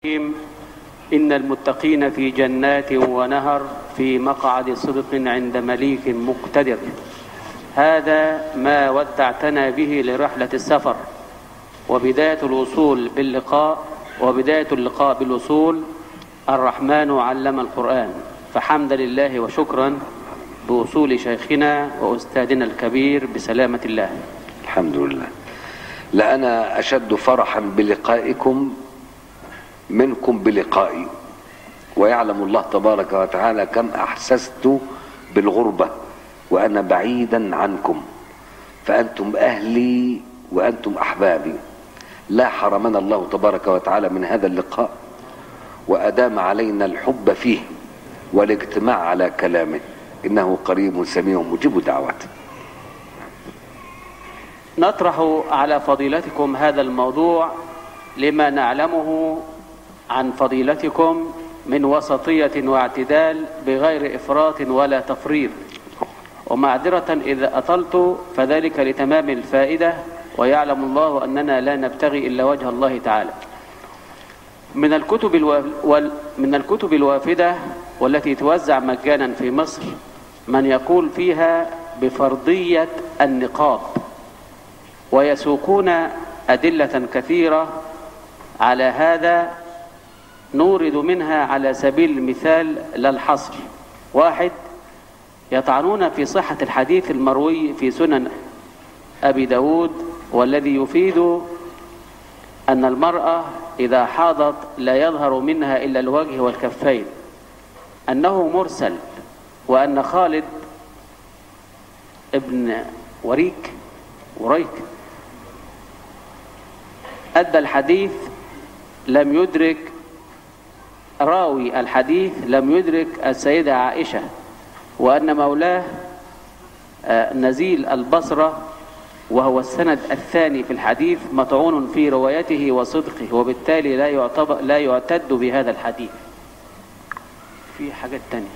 الرحيم إن المتقين في جنات ونهر في مقعد صدق عند مليك مقتدر هذا ما ودعتنا به لرحلة السفر وبداية الوصول باللقاء وبداية اللقاء بالوصول الرحمن علم القرآن فحمد لله وشكرا بوصول شيخنا وأستاذنا الكبير بسلامة الله الحمد لله لأنا أشد فرحا بلقائكم منكم بلقائي ويعلم الله تبارك وتعالى كم أحسست بالغربة وأنا بعيدا عنكم فأنتم أهلي وأنتم أحبابي لا حرمنا الله تبارك وتعالى من هذا اللقاء وأدام علينا الحب فيه والاجتماع على كلامه إنه قريب سميع مجيب دعوته نطرح على فضيلتكم هذا الموضوع لما نعلمه عن فضيلتكم من وسطية واعتدال بغير إفراط ولا تفريط ومعذرة إذا أطلت فذلك لتمام الفائدة ويعلم الله أننا لا نبتغي إلا وجه الله تعالى من الكتب الو... وال... من الكتب الوافدة والتي توزع مجانا في مصر من يقول فيها بفرضية النقاب ويسوقون أدلة كثيرة على هذا نورد منها على سبيل المثال لا الحصر واحد يطعنون في صحة الحديث المروي في سنن أبي داود والذي يفيد أن المرأة إذا حاضت لا يظهر منها إلا الوجه والكفين أنه مرسل وأن خالد ابن وريك وريك أدى الحديث لم يدرك راوي الحديث لم يدرك السيدة عائشة وأن مولاه نزيل البصرة وهو السند الثاني في الحديث مطعون في روايته وصدقه وبالتالي لا يعتبر لا يعتد بهذا الحديث في حاجات تانية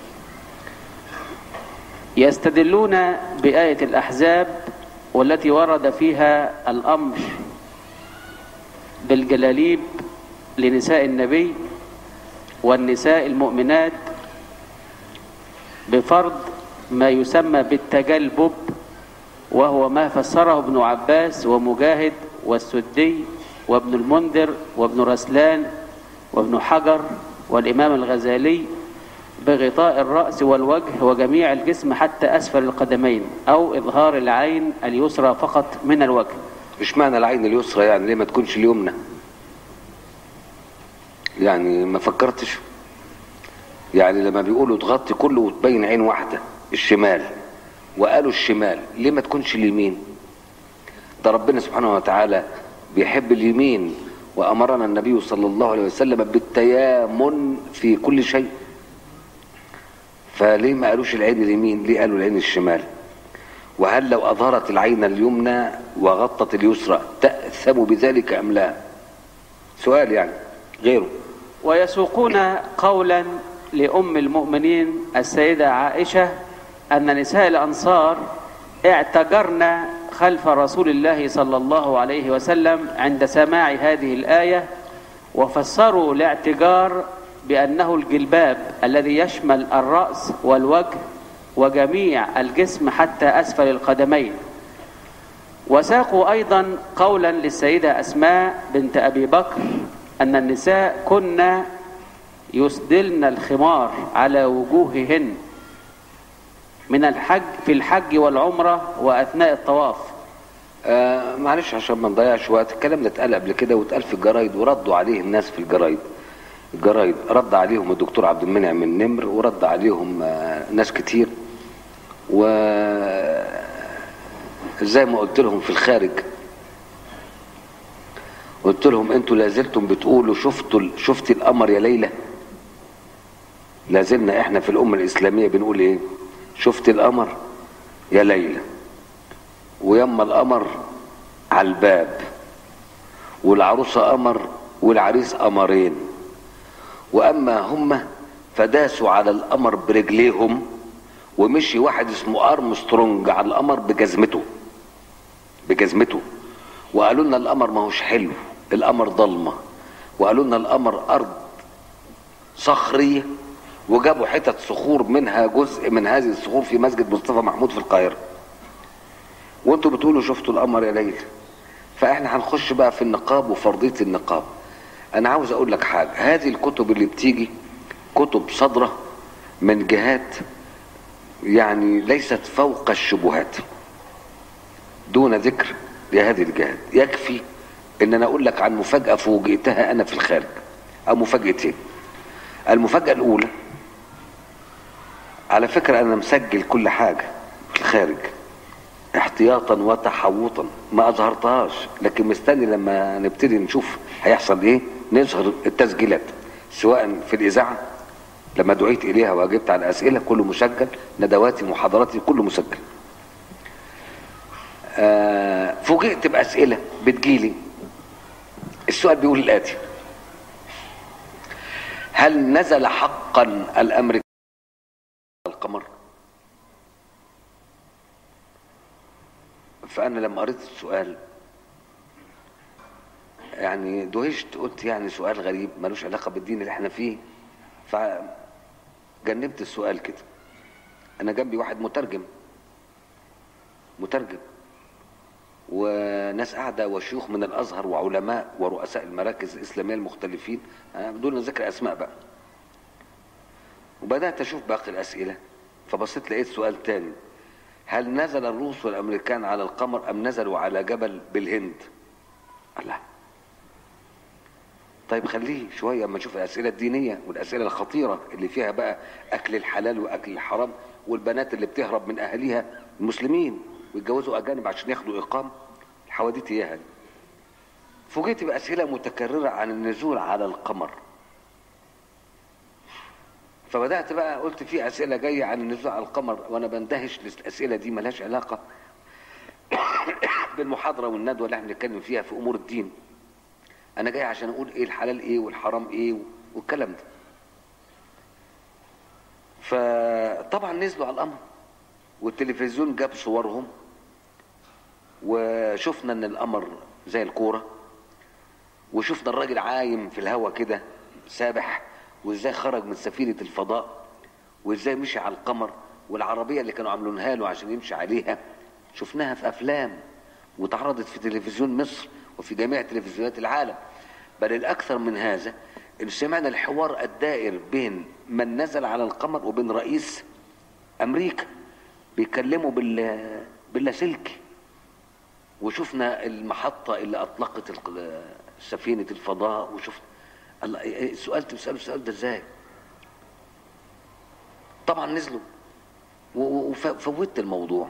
يستدلون بآية الأحزاب والتي ورد فيها الأمر بالجلاليب لنساء النبي والنساء المؤمنات بفرض ما يسمى بالتجلبب وهو ما فسره ابن عباس ومجاهد والسدي وابن المنذر وابن رسلان وابن حجر والإمام الغزالي بغطاء الرأس والوجه وجميع الجسم حتى أسفل القدمين أو إظهار العين اليسرى فقط من الوجه مش معنى العين اليسرى يعني ليه ما تكونش اليمنى يعني ما فكرتش يعني لما بيقولوا تغطي كله وتبين عين واحدة الشمال وقالوا الشمال ليه ما تكونش اليمين ده ربنا سبحانه وتعالى بيحب اليمين وأمرنا النبي صلى الله عليه وسلم بالتيامن في كل شيء فليه ما قالوش العين اليمين ليه قالوا العين الشمال وهل لو أظهرت العين اليمنى وغطت اليسرى تأثم بذلك أم لا سؤال يعني غيره ويسوقون قولا لأم المؤمنين السيدة عائشة أن نساء الأنصار اعتجرن خلف رسول الله صلى الله عليه وسلم عند سماع هذه الآية وفسروا الاعتجار بأنه الجلباب الذي يشمل الرأس والوجه وجميع الجسم حتى أسفل القدمين وساقوا أيضا قولا للسيدة أسماء بنت أبي بكر أن النساء كن يسدلن الخمار على وجوههن من الحج في الحج والعمرة وأثناء الطواف آه معلش عشان ما نضيعش وقت الكلام ده اتقال قبل كده واتقال في الجرايد وردوا عليه الناس في الجرايد الجرايد رد عليهم الدكتور عبد المنعم من نمر ورد عليهم آه ناس كتير و زي ما قلت لهم في الخارج قلت لهم انتوا لازلتم بتقولوا شفتوا شفت القمر يا ليلى لازلنا احنا في الامه الاسلاميه بنقول ايه شفت القمر يا ليلى ويما القمر على الباب والعروسه قمر والعريس قمرين واما هم فداسوا على القمر برجليهم ومشي واحد اسمه ارمسترونج على القمر بجزمته بجزمته وقالوا لنا القمر ما هوش حلو القمر ضلمه وقالوا لنا القمر ارض صخريه وجابوا حتت صخور منها جزء من هذه الصخور في مسجد مصطفى محمود في القاهره وانتوا بتقولوا شفتوا القمر يا ليل فاحنا هنخش بقى في النقاب وفرضيه النقاب انا عاوز اقول لك حاجه هذه الكتب اللي بتيجي كتب صادره من جهات يعني ليست فوق الشبهات دون ذكر لهذه الجهات يكفي ان انا اقول لك عن مفاجاه فوجئتها انا في الخارج او مفاجاتين المفاجاه الاولى على فكره انا مسجل كل حاجه في الخارج احتياطا وتحوطا ما اظهرتهاش لكن مستني لما نبتدي نشوف هيحصل ايه نظهر التسجيلات سواء في الاذاعه لما دعيت اليها واجبت على اسئله كله مسجل ندواتي محاضراتي كله مسجل آه فوجئت باسئله بتجيلي السؤال بيقول الاتي هل نزل حقا الامر القمر فانا لما قريت السؤال يعني دهشت قلت يعني سؤال غريب ملوش علاقه بالدين اللي احنا فيه فجنبت السؤال كده انا جنبي واحد مترجم مترجم وناس قاعده وشيوخ من الازهر وعلماء ورؤساء المراكز الاسلاميه المختلفين بدون ذكر اسماء بقى وبدات اشوف باقي الاسئله فبصيت لقيت سؤال تاني هل نزل الروس والامريكان على القمر ام نزلوا على جبل بالهند الله طيب خليه شويه اما نشوف الاسئله الدينيه والاسئله الخطيره اللي فيها بقى اكل الحلال واكل الحرام والبنات اللي بتهرب من اهاليها المسلمين ويتجوزوا اجانب عشان ياخدوا اقامه الحواديت اياها دي فوجئت باسئله متكرره عن النزول على القمر فبدات بقى قلت في اسئله جايه عن النزول على القمر وانا بندهش الاسئله دي ملهاش علاقه بالمحاضره والندوه اللي احنا بنتكلم فيها في امور الدين انا جاي عشان اقول ايه الحلال ايه والحرام ايه والكلام ده فطبعا نزلوا على القمر والتلفزيون جاب صورهم وشفنا ان القمر زي الكوره وشفنا الراجل عايم في الهواء كده سابح وازاي خرج من سفينه الفضاء وازاي مشي على القمر والعربيه اللي كانوا عاملينها له عشان يمشي عليها شفناها في افلام واتعرضت في تلفزيون مصر وفي جميع تلفزيونات العالم بل الاكثر من هذا ان سمعنا الحوار الدائر بين من نزل على القمر وبين رئيس امريكا بيكلموا بال باللاسلكي وشفنا المحطة اللي أطلقت سفينة الفضاء وشفنا الله سؤال تسأله السؤال ده ازاي؟ طبعا نزلوا وفوتت الموضوع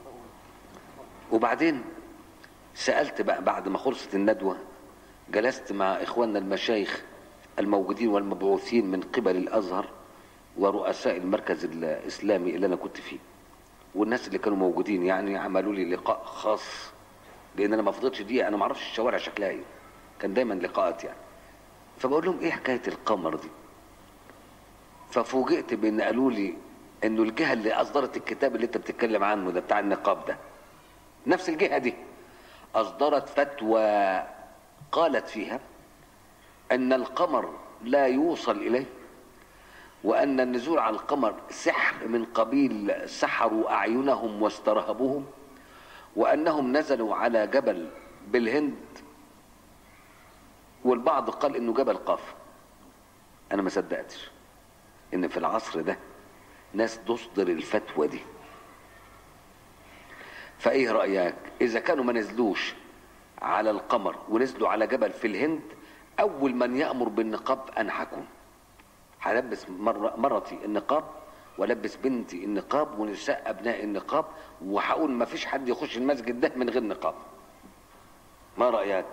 وبعدين سألت بقى بعد ما خلصت الندوة جلست مع إخواننا المشايخ الموجودين والمبعوثين من قبل الأزهر ورؤساء المركز الإسلامي اللي أنا كنت فيه والناس اللي كانوا موجودين يعني عملوا لي لقاء خاص لان انا ما فضلتش دقيقه انا ما اعرفش الشوارع شكلها ايه كان دايما لقاءات يعني فبقول لهم ايه حكايه القمر دي ففوجئت بان قالوا لي انه الجهه اللي اصدرت الكتاب اللي انت بتتكلم عنه ده بتاع النقاب ده نفس الجهه دي اصدرت فتوى قالت فيها ان القمر لا يوصل اليه وان النزول على القمر سحر من قبيل سحروا اعينهم واسترهبوهم وانهم نزلوا على جبل بالهند والبعض قال انه جبل قاف انا ما صدقتش ان في العصر ده ناس تصدر الفتوى دي فايه رايك اذا كانوا ما نزلوش على القمر ونزلوا على جبل في الهند اول من يامر بالنقاب انا هكون هلبس مرة مرتي النقاب والبس بنتي النقاب ونساء ابناء النقاب وهقول ما فيش حد يخش المسجد ده من غير نقاب ما رايك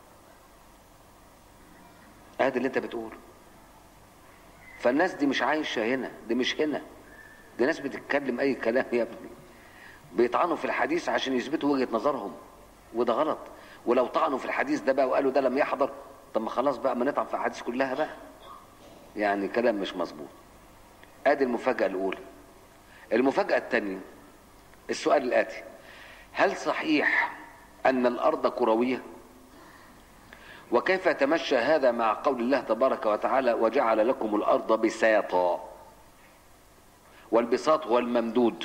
ادي اللي انت بتقوله فالناس دي مش عايشه هنا دي مش هنا دي ناس بتتكلم اي كلام يا ابني بيطعنوا في الحديث عشان يثبتوا وجهه نظرهم وده غلط ولو طعنوا في الحديث ده بقى وقالوا ده لم يحضر طب ما خلاص بقى ما نطعن في الحديث كلها بقى يعني كلام مش مظبوط ادي المفاجاه الاولى المفاجاه الثانيه السؤال الاتي هل صحيح ان الارض كرويه وكيف يتمشى هذا مع قول الله تبارك وتعالى وجعل لكم الارض بساطا والبساط هو الممدود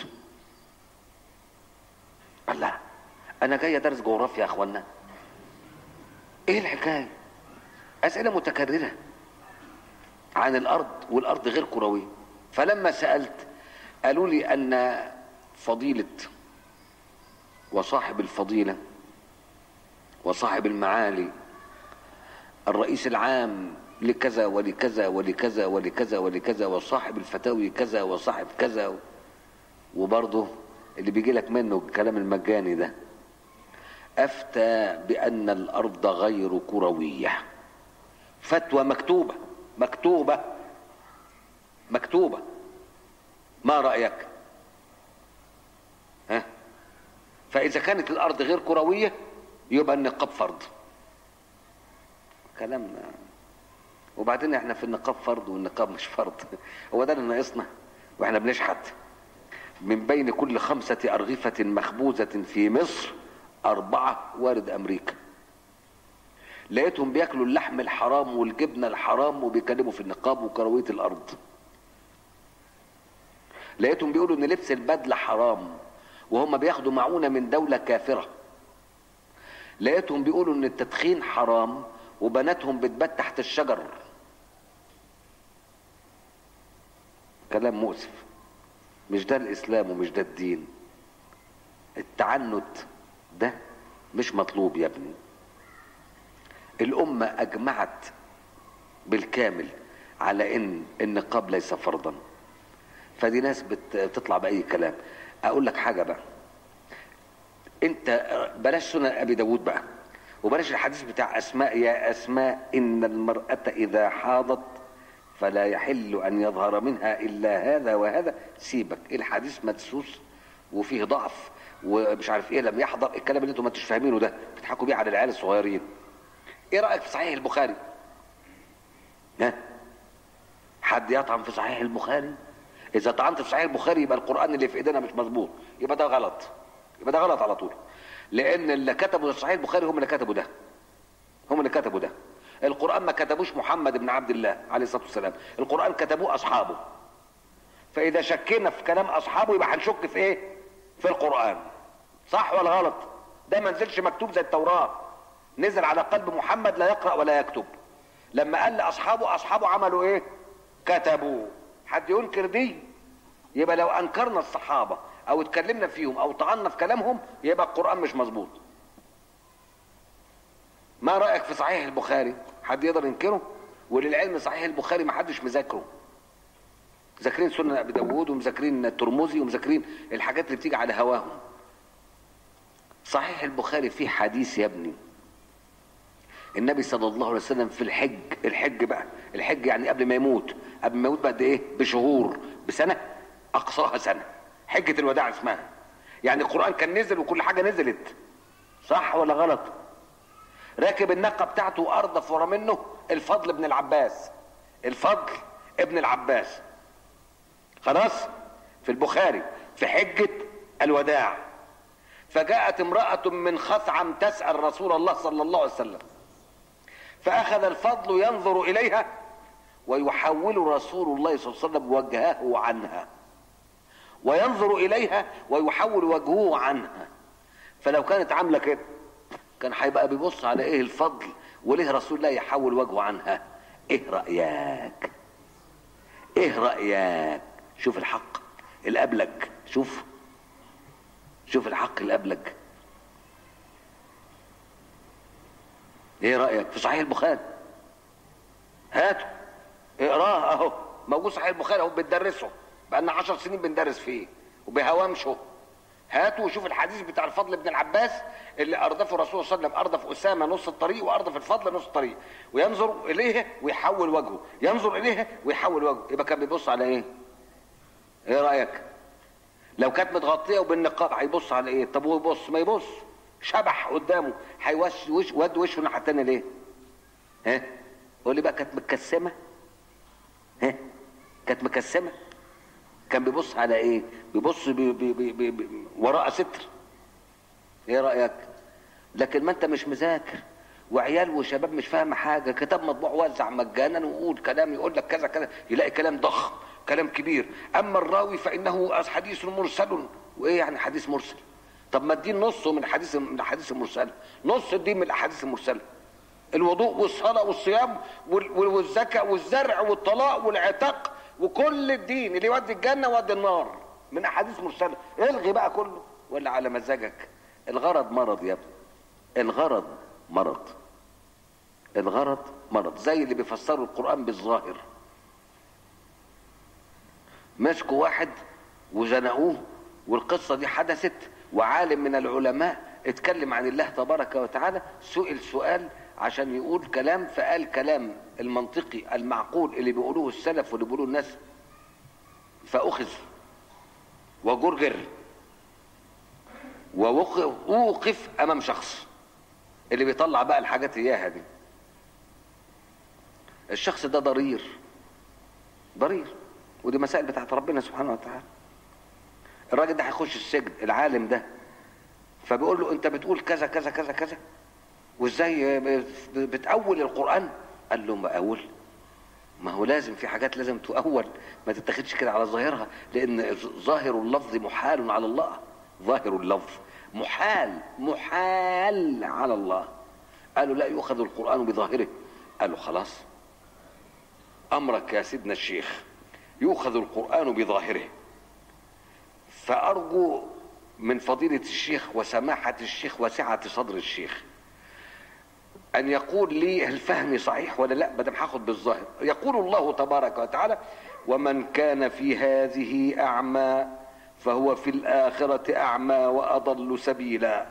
الله انا جاي ادرس جغرافيا يا اخوانا ايه الحكايه اسئله متكرره عن الارض والارض غير كرويه فلما سالت قالوا لي ان فضيله وصاحب الفضيله وصاحب المعالي الرئيس العام لكذا ولكذا ولكذا ولكذا ولكذا وصاحب الفتاوي كذا وصاحب كذا وبرضه اللي بيجي لك منه الكلام المجاني ده افتى بان الارض غير كرويه فتوى مكتوبه مكتوبه مكتوبه ما رايك ها فاذا كانت الارض غير كرويه يبقى النقاب فرض كلام وبعدين احنا في النقاب فرض والنقاب مش فرض هو ده اللي ناقصنا واحنا بنشحت من بين كل خمسة أرغفة مخبوزة في مصر أربعة وارد أمريكا لقيتهم بياكلوا اللحم الحرام والجبنة الحرام وبيكلموا في النقاب وكروية الأرض لقيتهم بيقولوا إن لبس البدلة حرام وهم بياخدوا معونة من دولة كافرة لقيتهم بيقولوا إن التدخين حرام وبناتهم بتبات تحت الشجر كلام مؤسف مش ده الاسلام ومش ده الدين التعنت ده مش مطلوب يا ابني الامه اجمعت بالكامل على ان النقاب ليس فرضا فدي ناس بتطلع باي كلام اقول لك حاجه بقى انت بلاش سنن ابي داود بقى وبلاش الحديث بتاع اسماء يا اسماء ان المراه اذا حاضت فلا يحل ان يظهر منها الا هذا وهذا سيبك الحديث مدسوس وفيه ضعف ومش عارف ايه لم يحضر الكلام اللي انتم ما انتوش فاهمينه ده بتضحكوا بيه على العيال الصغيرين ايه رايك في صحيح البخاري ها حد يطعن في صحيح البخاري اذا طعنت في صحيح البخاري يبقى القران اللي في ايدينا مش مظبوط يبقى ده غلط يبقى ده غلط على طول لان اللي كتبوا صحيح البخاري هم اللي كتبوا ده هم اللي كتبوا ده القرآن ما كتبوش محمد بن عبد الله عليه الصلاة والسلام القرآن كتبوه أصحابه فإذا شكينا في كلام أصحابه يبقى هنشك في إيه في القرآن صح ولا غلط ده ما نزلش مكتوب زي التوراة نزل على قلب محمد لا يقرأ ولا يكتب لما قال لأصحابه أصحابه عملوا إيه كتبوا حد ينكر دي يبقى لو أنكرنا الصحابة أو اتكلمنا فيهم أو طعنا في كلامهم يبقى القرآن مش مظبوط ما رايك في صحيح البخاري حد يقدر ينكره وللعلم صحيح البخاري ما حدش مذاكره مذاكرين سنن ابي داوود ومذاكرين الترمذي ومذاكرين الحاجات اللي بتيجي على هواهم صحيح البخاري فيه حديث يا ابني النبي صلى الله عليه وسلم في الحج الحج بقى الحج يعني قبل ما يموت قبل ما يموت بعد ايه بشهور بسنه اقصاها سنه حجه الوداع اسمها يعني القران كان نزل وكل حاجه نزلت صح ولا غلط راكب الناقه بتاعته واردف ورا منه الفضل ابن العباس الفضل ابن العباس خلاص في البخاري في حجة الوداع فجاءت امرأة من خثعم تسأل رسول الله صلى الله عليه وسلم فأخذ الفضل ينظر إليها ويحول رسول الله صلى الله عليه وسلم وجهه عنها وينظر إليها ويحول وجهه عنها فلو كانت عاملة كده كان هيبقى بيبص على ايه الفضل وليه رسول الله يحول وجهه عنها ايه رأيك ايه رأيك شوف الحق الابلج شوف شوف الحق الابلج ايه رأيك في صحيح البخاري هاته اقراه اهو موجود صحيح البخاري اهو بتدرسه بقالنا عشر سنين بندرس فيه وبهوامشه هاتوا وشوف الحديث بتاع الفضل بن العباس اللي اردفه الرسول صلى الله عليه وسلم اردف اسامه نص الطريق واردف الفضل نص الطريق وينظر اليه ويحول وجهه ينظر اليه ويحول وجهه يبقى كان بيبص على ايه ايه رايك لو كانت متغطيه وبالنقاب هيبص على ايه طب هو يبص ما يبص شبح قدامه هيوش وش ود وشه الناحيه الثانيه ليه ها قول لي بقى كانت متكسمه ها كانت مكسمه كان بيبص على ايه بيبص بي بي بي بي بي وراء ستر ايه رايك لكن ما انت مش مذاكر وعيال وشباب مش فاهمه حاجه كتاب مطبوع وزع مجانا ويقول كلام يقول لك كذا كذا يلاقي كلام ضخم كلام كبير اما الراوي فانه حديث مرسل وايه يعني حديث مرسل طب ما الدين نصه من حديث من الاحاديث المرسله نص الدين من الاحاديث المرسله الوضوء والصلاه والصيام وال- وال- والزكاه والزرع والطلاق والعتاق وكل الدين اللي يودي الجنه ويودي النار من احاديث مرسله الغي بقى كله ولا على مزاجك الغرض مرض يا ابني الغرض مرض الغرض مرض زي اللي بيفسروا القرآن بالظاهر مسكوا واحد وزنقوه والقصة دي حدثت وعالم من العلماء اتكلم عن الله تبارك وتعالى سئل سؤال عشان يقول كلام فقال كلام المنطقي المعقول اللي بيقولوه السلف واللي بيقولوه الناس فأخذ وجرجر ووقف أمام شخص اللي بيطلع بقى الحاجات اياها دي الشخص ده ضرير ضرير ودي مسائل بتاعت ربنا سبحانه وتعالى الراجل ده هيخش السجن العالم ده فبيقول له انت بتقول كذا كذا كذا كذا وازاي بتأول القرآن قال له مأول ما هو لازم في حاجات لازم تؤول ما تتاخدش كده على ظاهرها لان ظاهر اللفظ محال على الله ظاهر اللفظ محال محال على الله قالوا لا يؤخذ القرآن بظاهره قالوا خلاص أمرك يا سيدنا الشيخ يؤخذ القرآن بظاهره فأرجو من فضيلة الشيخ وسماحة الشيخ وسعة صدر الشيخ أن يقول لي هل فهمي صحيح ولا لا بدل هاخد بالظاهر يقول الله تبارك وتعالى ومن كان في هذه أعمى فهو في الآخرة أعمى وأضل سبيلا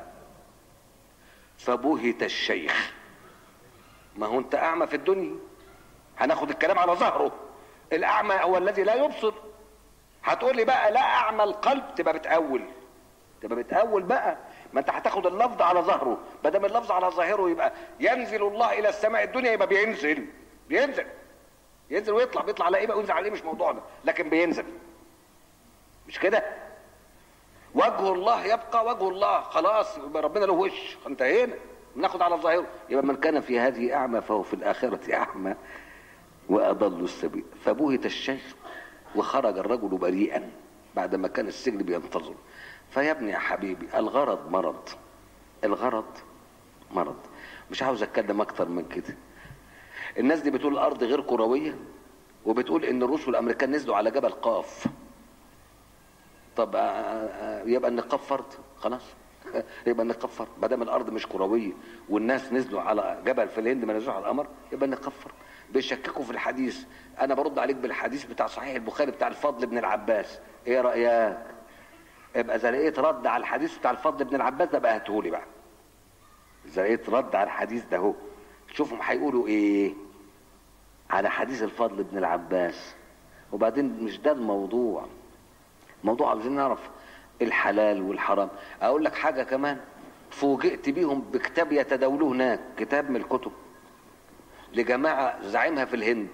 فبهت الشيخ ما هو أنت أعمى في الدنيا هناخد الكلام على ظهره الأعمى هو الذي لا يبصر هتقول لي بقى لا أعمى القلب تبقى بتأول تبقى بتأول بقى ما انت هتاخد اللفظ على ظهره ما دام اللفظ على ظاهره يبقى ينزل الله الى السماء الدنيا يبقى بينزل بينزل ينزل ويطلع بيطلع على ايه بقى وينزل على ايه مش موضوعنا لكن بينزل مش كده وجه الله يبقى وجه الله خلاص يبقى ربنا له وش انتهينا ناخد على ظاهره يبقى من كان في هذه اعمى فهو في الاخره اعمى واضل السبيل فبهت الشيخ وخرج الرجل بريئا بعد ما كان السجن بينتظر فيا ابني يا حبيبي الغرض مرض الغرض مرض مش عاوز اتكلم اكتر من كده الناس دي بتقول الارض غير كرويه وبتقول ان الروس والامريكان نزلوا على جبل قاف طب يبقى النقاب فرض خلاص يبقى النقاب فرض ما دام الارض مش كرويه والناس نزلوا على جبل في الهند ما نزلوش على القمر يبقى النقاب فرض بيشككوا في الحديث انا برد عليك بالحديث بتاع صحيح البخاري بتاع الفضل بن العباس ايه رايك ابقى اذا لقيت رد على الحديث بتاع الفضل بن العباس ده بقى هاتهولي بقى اذا لقيت رد على الحديث ده اهو شوفهم هيقولوا ايه على حديث الفضل بن العباس وبعدين مش ده الموضوع موضوع عاوزين نعرف الحلال والحرام اقول لك حاجه كمان فوجئت بيهم بكتاب يتداولوه هناك كتاب من الكتب لجماعه زعيمها في الهند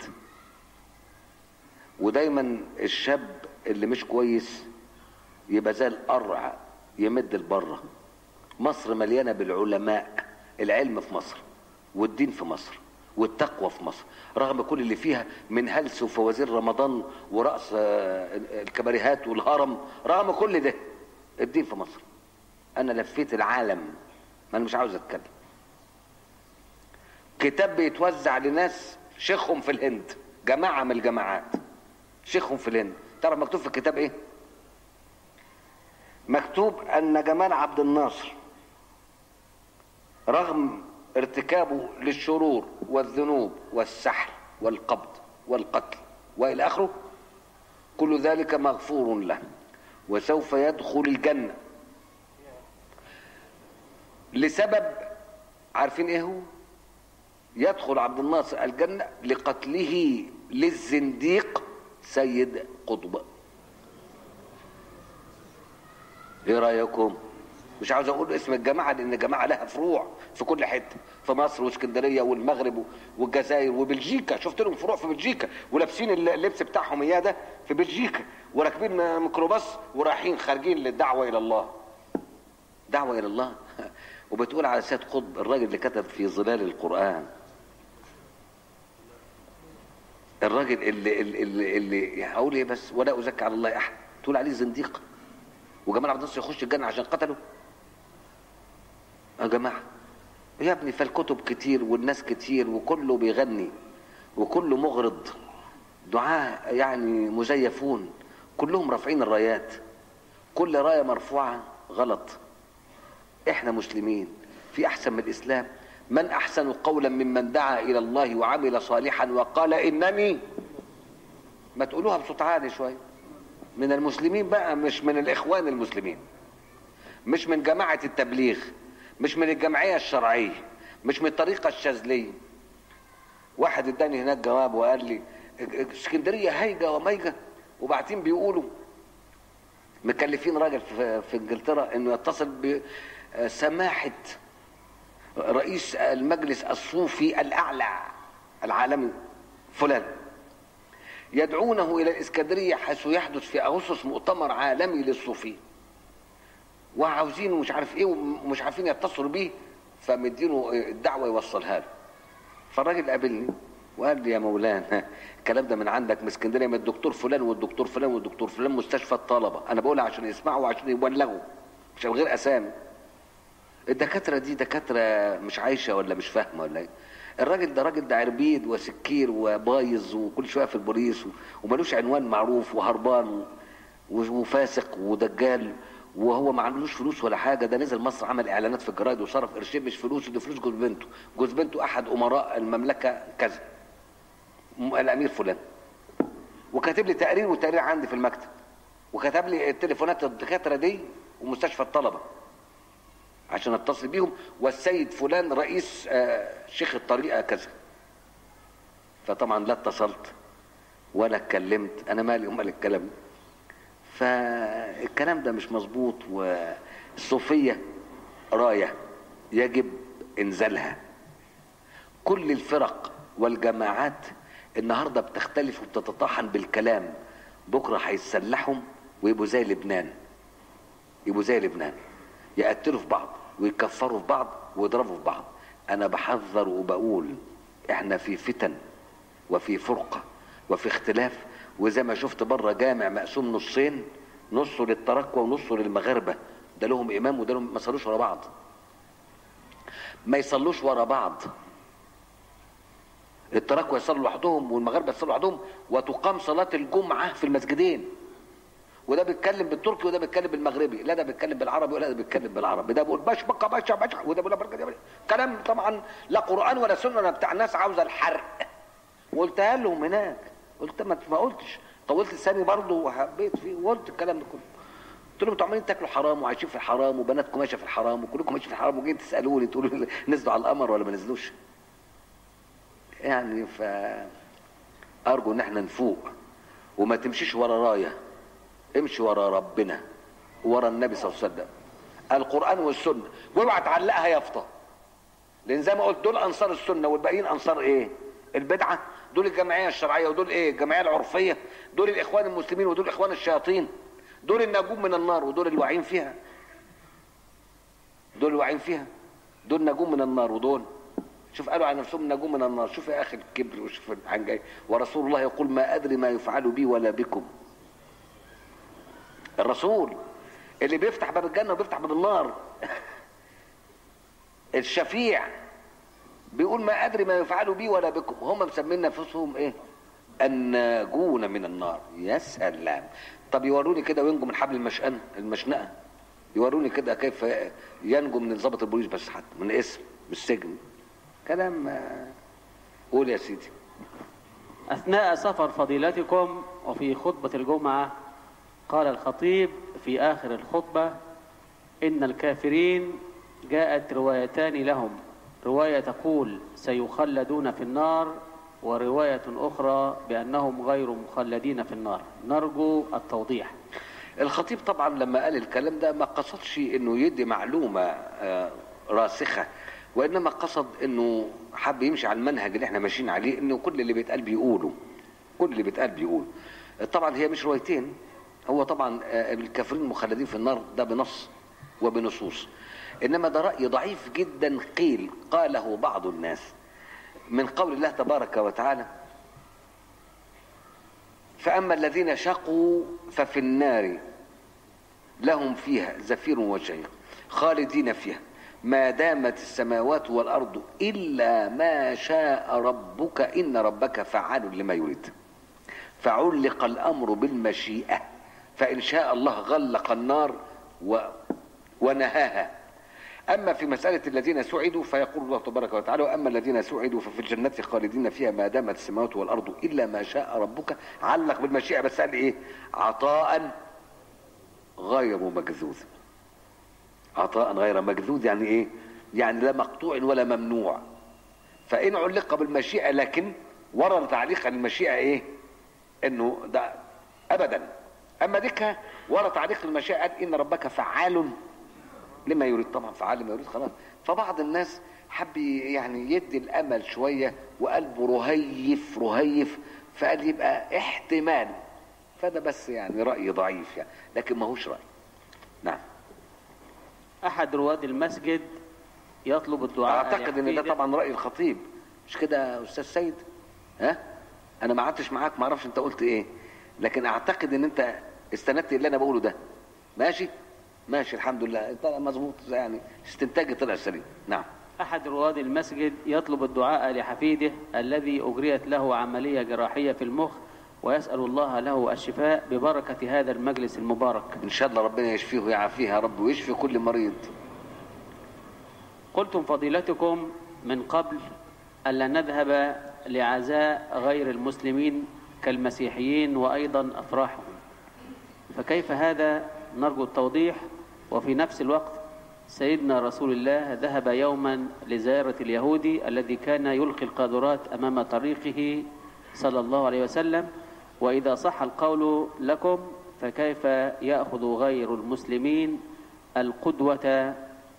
ودايما الشاب اللي مش كويس يبقى زي القرع يمد البره مصر مليانه بالعلماء العلم في مصر والدين في مصر والتقوى في مصر رغم كل اللي فيها من هلس وفوازير رمضان ورأس الكباريهات والهرم رغم كل ده الدين في مصر انا لفيت العالم ما انا مش عاوز اتكلم كتاب بيتوزع لناس شيخهم في الهند جماعة من الجماعات شيخهم في الهند تعرف مكتوب في الكتاب ايه مكتوب ان جمال عبد الناصر رغم ارتكابه للشرور والذنوب والسحر والقبض والقتل والى اخره كل ذلك مغفور له وسوف يدخل الجنه لسبب عارفين ايه هو يدخل عبد الناصر الجنه لقتله للزنديق سيد قطب ايه رايكم مش عاوز اقول اسم الجماعه لان الجماعه لها فروع في كل حته في مصر واسكندريه والمغرب والجزائر وبلجيكا شفت لهم فروع في بلجيكا ولابسين اللبس بتاعهم اياه ده في بلجيكا وراكبين ميكروباص ورايحين خارجين للدعوه الى الله دعوه الى الله وبتقول على سيد قطب الراجل اللي كتب في ظلال القرآن الراجل اللي اللي اللي, اللي هقول ايه بس ولا ازكي على الله احد تقول عليه زنديق وجمال عبد الناصر يخش الجنه عشان قتله يا جماعه يا ابني فالكتب كتير والناس كتير وكله بيغني وكله مغرض دعاء يعني مزيفون كلهم رافعين الرايات كل رايه مرفوعه غلط احنا مسلمين في احسن من الاسلام من احسن قولا ممن دعا الى الله وعمل صالحا وقال انني ما تقولوها بصوت عالي شويه من المسلمين بقى مش من الاخوان المسلمين مش من جماعه التبليغ مش من الجمعيه الشرعيه مش من الطريقه الشاذليه واحد اداني هناك جواب وقال لي اسكندريه هايجه وميجه وبعدين بيقولوا مكلفين راجل في, في انجلترا انه يتصل بسماحه رئيس المجلس الصوفي الاعلى العالمي فلان يدعونه الى الاسكندريه حيث يحدث في اغسطس مؤتمر عالمي للصوفيه وعاوزين مش عارف ايه ومش عارفين يتصلوا بيه فمدينه الدعوه يوصلها له فالراجل قابلني وقال لي يا مولانا الكلام ده من عندك من اسكندريه من الدكتور فلان والدكتور فلان والدكتور فلان مستشفى الطلبه انا بقولها عشان يسمعوا وعشان يبلغوا عشان غير اسامي الدكاتره دي دكاتره مش عايشه ولا مش فاهمه ولا ايه الراجل ده راجل ده عربيد وسكير وبايظ وكل شويه في البوليس وملوش عنوان معروف وهربان وفاسق ودجال وهو ما عندوش فلوس ولا حاجه ده نزل مصر عمل اعلانات في الجرايد وصرف قرشين مش فلوس دي فلوس جوز بنته جوز بنته احد امراء المملكه كذا الامير فلان وكاتب لي تقرير والتقرير عندي في المكتب وكتب لي التليفونات الدكاتره دي ومستشفى الطلبه عشان اتصل بيهم والسيد فلان رئيس شيخ الطريقه كذا فطبعا لا اتصلت ولا اتكلمت انا مالي امال الكلام فالكلام ده مش مظبوط والصوفيه رايه يجب انزالها كل الفرق والجماعات النهارده بتختلف وبتتطحن بالكلام بكره هيتسلحهم ويبقوا زي لبنان يبقوا زي لبنان يقتلوا في بعض ويكفروا في بعض ويضربوا في بعض انا بحذر وبقول احنا في فتن وفي فرقه وفي اختلاف وزي ما شفت بره جامع مقسوم نصين نصه للتركوه ونصه للمغاربه ده لهم امام وده لهم ما يصلوش ورا بعض ما يصلوش ورا بعض التركوه يصلوا لوحدهم والمغاربه يصلوا لوحدهم وتقام صلاه الجمعه في المسجدين وده بيتكلم بالتركي وده بيتكلم بالمغربي لا ده بيتكلم بالعربي ولا ده بيتكلم بالعربي ده بيقول باش بقى باشا باشا وده بيقول بركه كلام طبعا لا قران ولا سنه ولا بتاع الناس عاوزه الحرق وقلتها لهم هناك قلت ما ما قلتش طولت لساني برضه وحبيت فيه وقلت الكلام ده كله قلت لهم انتوا عمالين تاكلوا حرام وعايشين في الحرام وبناتكم ماشيه في الحرام وكلكم ماشيين في الحرام وجايين تسالوني تقولوا لي نزلوا على القمر ولا ما نزلوش يعني ف ارجو ان احنا نفوق وما تمشيش ورا رايه امشي ورا ربنا ورا النبي صلى الله عليه وسلم القران والسنه واوعى تعلقها يافطه لان زي ما قلت دول انصار السنه والباقيين انصار ايه البدعه دول الجمعيه الشرعيه ودول ايه الجمعيه العرفيه دول الاخوان المسلمين ودول اخوان الشياطين دول النجوم من النار ودول اللي واعيين فيها دول اللي واعيين فيها دول نجوم من النار ودول شوف قالوا عن نفسهم نجوم من النار شوف يا اخي الكبر وشوف عن جاي ورسول الله يقول ما ادري ما يفعل بي ولا بكم الرسول اللي بيفتح باب الجنه وبيفتح باب النار الشفيع بيقول ما ادري ما يفعل بي ولا بكم هم مسمين نفسهم ايه الناجون من النار يا سلام طب يوروني كده وينجو من حبل المشأنة المشنقة يوروني كده كيف ينجو من ضابط البوليس بس حتى من اسم من السجن كلام قول يا سيدي أثناء سفر فضيلتكم وفي خطبة الجمعة قال الخطيب في آخر الخطبة إن الكافرين جاءت روايتان لهم رواية تقول سيخلدون في النار ورواية أخرى بأنهم غير مخلدين في النار نرجو التوضيح الخطيب طبعا لما قال الكلام ده ما قصدش انه يدي معلومة آه، راسخة وانما قصد انه حب يمشي على المنهج اللي احنا ماشيين عليه انه كل اللي بيتقال بيقوله كل اللي بيتقال بيقوله طبعا هي مش روايتين هو طبعا آه، الكافرين المخلدين في النار ده بنص وبنصوص انما ده راي ضعيف جدا قيل قاله بعض الناس من قول الله تبارك وتعالى فاما الذين شقوا ففي النار لهم فيها زفير وشهيق خالدين فيها ما دامت السماوات والارض الا ما شاء ربك ان ربك فعال لما يريد فعلق الامر بالمشيئه فان شاء الله غلق النار و ونهاها اما في مساله الذين سعدوا فيقول الله تبارك وتعالى واما الذين سعدوا ففي الجنه خالدين فيها ما دامت السماوات والارض الا ما شاء ربك علق بالمشيئه بس قال ايه عطاء غير مجذوذ عطاء غير مجذوذ يعني ايه يعني لا مقطوع ولا ممنوع فان علق بالمشيئه لكن ورد تعليق المشيئه ايه انه ده ابدا اما ديك ورد تعليق المشيئه قال ان ربك فعال لما يريد طبعا فعال لما يريد خلاص فبعض الناس حب يعني يدي الامل شويه وقلبه رهيف رهيف فقال يبقى احتمال فده بس يعني راي ضعيف يعني لكن ماهوش راي نعم أحد رواد المسجد يطلب الدعاء اعتقد ان ده لحفيده. طبعا راي الخطيب مش كده يا استاذ سيد ها انا ما قعدتش معاك ما اعرفش انت قلت ايه لكن اعتقد ان انت استندت اللي انا بقوله ده ماشي ماشي الحمد لله طلع مظبوط يعني استنتاجي طلع سليم نعم أحد رواد المسجد يطلب الدعاء لحفيده الذي أجريت له عملية جراحية في المخ ويسأل الله له الشفاء ببركة هذا المجلس المبارك ان شاء الله ربنا يشفيه ويعافيه يا رب ويشفي كل مريض قلتم فضيلتكم من قبل ألا نذهب لعزاء غير المسلمين كالمسيحيين وأيضا أفراحهم فكيف هذا نرجو التوضيح وفي نفس الوقت سيدنا رسول الله ذهب يوما لزيارة اليهودي الذي كان يلقي القاذورات أمام طريقه صلى الله عليه وسلم وإذا صح القول لكم فكيف يأخذ غير المسلمين القدوة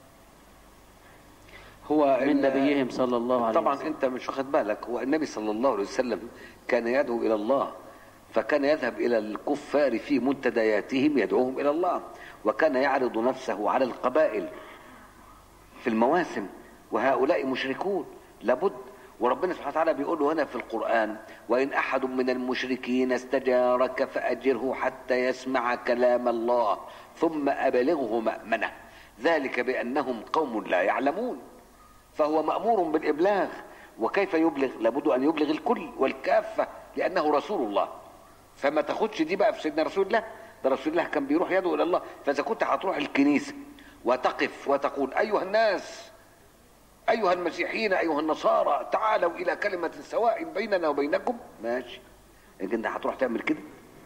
هو من ال- نبيهم صلى الله عليه طبعا وسلم انت مش واخد بالك هو النبي صلى الله عليه وسلم كان يدعو الى الله فكان يذهب الى الكفار في منتدياتهم يدعوهم الى الله وكان يعرض نفسه على القبائل في المواسم وهؤلاء مشركون لابد وربنا سبحانه وتعالى بيقول له هنا في القرآن وإن أحد من المشركين استجارك فأجره حتى يسمع كلام الله ثم أبلغه مأمنه ذلك بأنهم قوم لا يعلمون فهو مأمور بالإبلاغ وكيف يبلغ لابد أن يبلغ الكل والكافة لأنه رسول الله فما تاخدش دي بقى في سيدنا رسول الله ده رسول الله كان بيروح يدعو إلى الله فإذا كنت هتروح الكنيسة وتقف وتقول أيها الناس أيها المسيحيين أيها النصارى تعالوا إلى كلمة سواء بيننا وبينكم ماشي لكن انت هتروح تعمل كده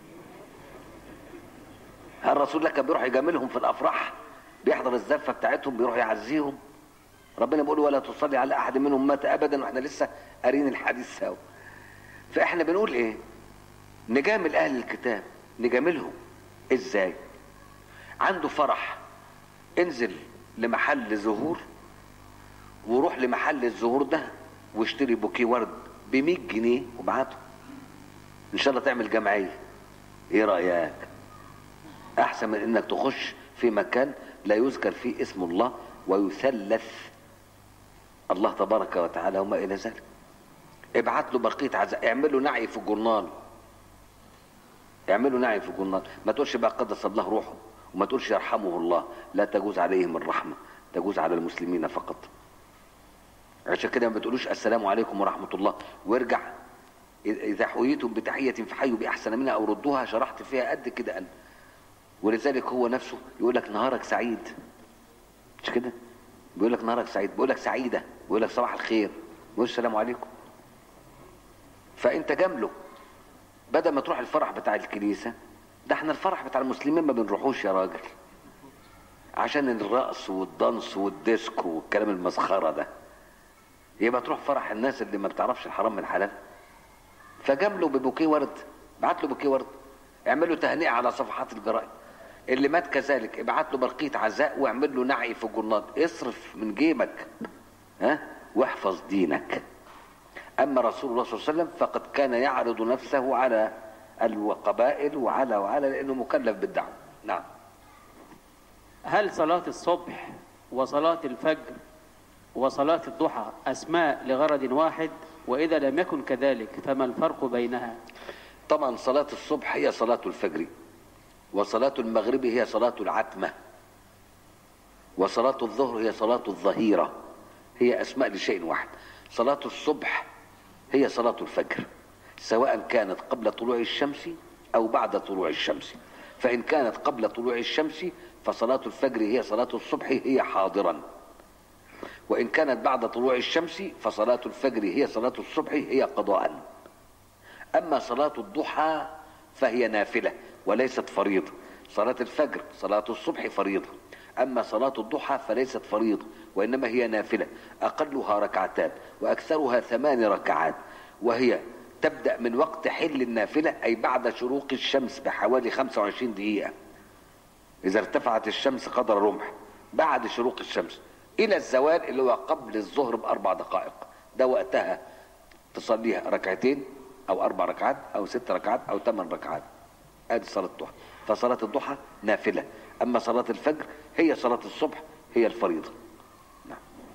هل الرسول الله كان بيروح يجاملهم في الأفراح بيحضر الزفة بتاعتهم بيروح يعزيهم ربنا بيقول ولا تصلي على أحد منهم مات أبدا وإحنا لسه قارين الحديث سوا فإحنا بنقول إيه نجامل أهل الكتاب نجاملهم إزاي عنده فرح انزل لمحل زهور وروح لمحل الزهور ده واشتري بوكيه ورد ب 100 جنيه وابعته ان شاء الله تعمل جمعيه ايه رايك احسن من انك تخش في مكان لا يذكر فيه اسم الله ويثلث الله تبارك وتعالى وما الى ذلك ابعت له بقيه عزاء اعمل له نعي في الجرنان اعملوا نعي في الجرنان ما تقولش بقى قدس الله روحه وما تقولش يرحمه الله لا تجوز عليهم الرحمه تجوز على المسلمين فقط عشان كده ما بتقولوش السلام عليكم ورحمة الله وارجع إذا حييتم بتحية فحيوا بأحسن منها أو ردوها شرحت فيها قد كده أنا ولذلك هو نفسه يقول لك نهارك سعيد مش كده بيقول لك نهارك سعيد بيقول لك سعيدة بيقول لك صباح الخير بيقول السلام عليكم فأنت جامله بدل ما تروح الفرح بتاع الكنيسة ده احنا الفرح بتاع المسلمين ما بنروحوش يا راجل عشان الرقص والدنس والديسكو والكلام المسخرة ده يبقى تروح فرح الناس اللي ما بتعرفش الحرام من الحلال فجامله ببوكيه ورد بعت له بوكيه ورد اعمل له تهنئه على صفحات الجرائد اللي مات كذلك ابعت له برقيه عزاء واعمل له نعي في الجرنات اصرف من جيبك ها واحفظ دينك اما رسول الله صلى الله عليه وسلم فقد كان يعرض نفسه على القبائل وعلى وعلى لانه مكلف بالدعوه نعم هل صلاة الصبح وصلاة الفجر وصلاة الضحى أسماء لغرض واحد وإذا لم يكن كذلك فما الفرق بينها طبعا صلاة الصبح هي صلاة الفجر وصلاة المغرب هي صلاة العتمة وصلاة الظهر هي صلاة الظهيرة هي أسماء لشيء واحد صلاة الصبح هي صلاة الفجر سواء كانت قبل طلوع الشمس أو بعد طلوع الشمس فإن كانت قبل طلوع الشمس فصلاة الفجر هي صلاة الصبح هي حاضرا وإن كانت بعد طلوع الشمس فصلاة الفجر هي صلاة الصبح هي قضاء أما صلاة الضحى فهي نافلة وليست فريضة صلاة الفجر صلاة الصبح فريضة أما صلاة الضحى فليست فريضة وإنما هي نافلة أقلها ركعتان وأكثرها ثمان ركعات وهي تبدأ من وقت حل النافلة أي بعد شروق الشمس بحوالي 25 دقيقة إذا ارتفعت الشمس قدر رمح بعد شروق الشمس إلى الزوال اللي هو قبل الظهر بأربع دقائق ده وقتها تصليها ركعتين أو أربع ركعات أو ست ركعات أو ثمان ركعات ادي صلاة الضحى فصلاة الضحى نافلة اما صلاة الفجر هي صلاة الصبح هي الفريضة نعم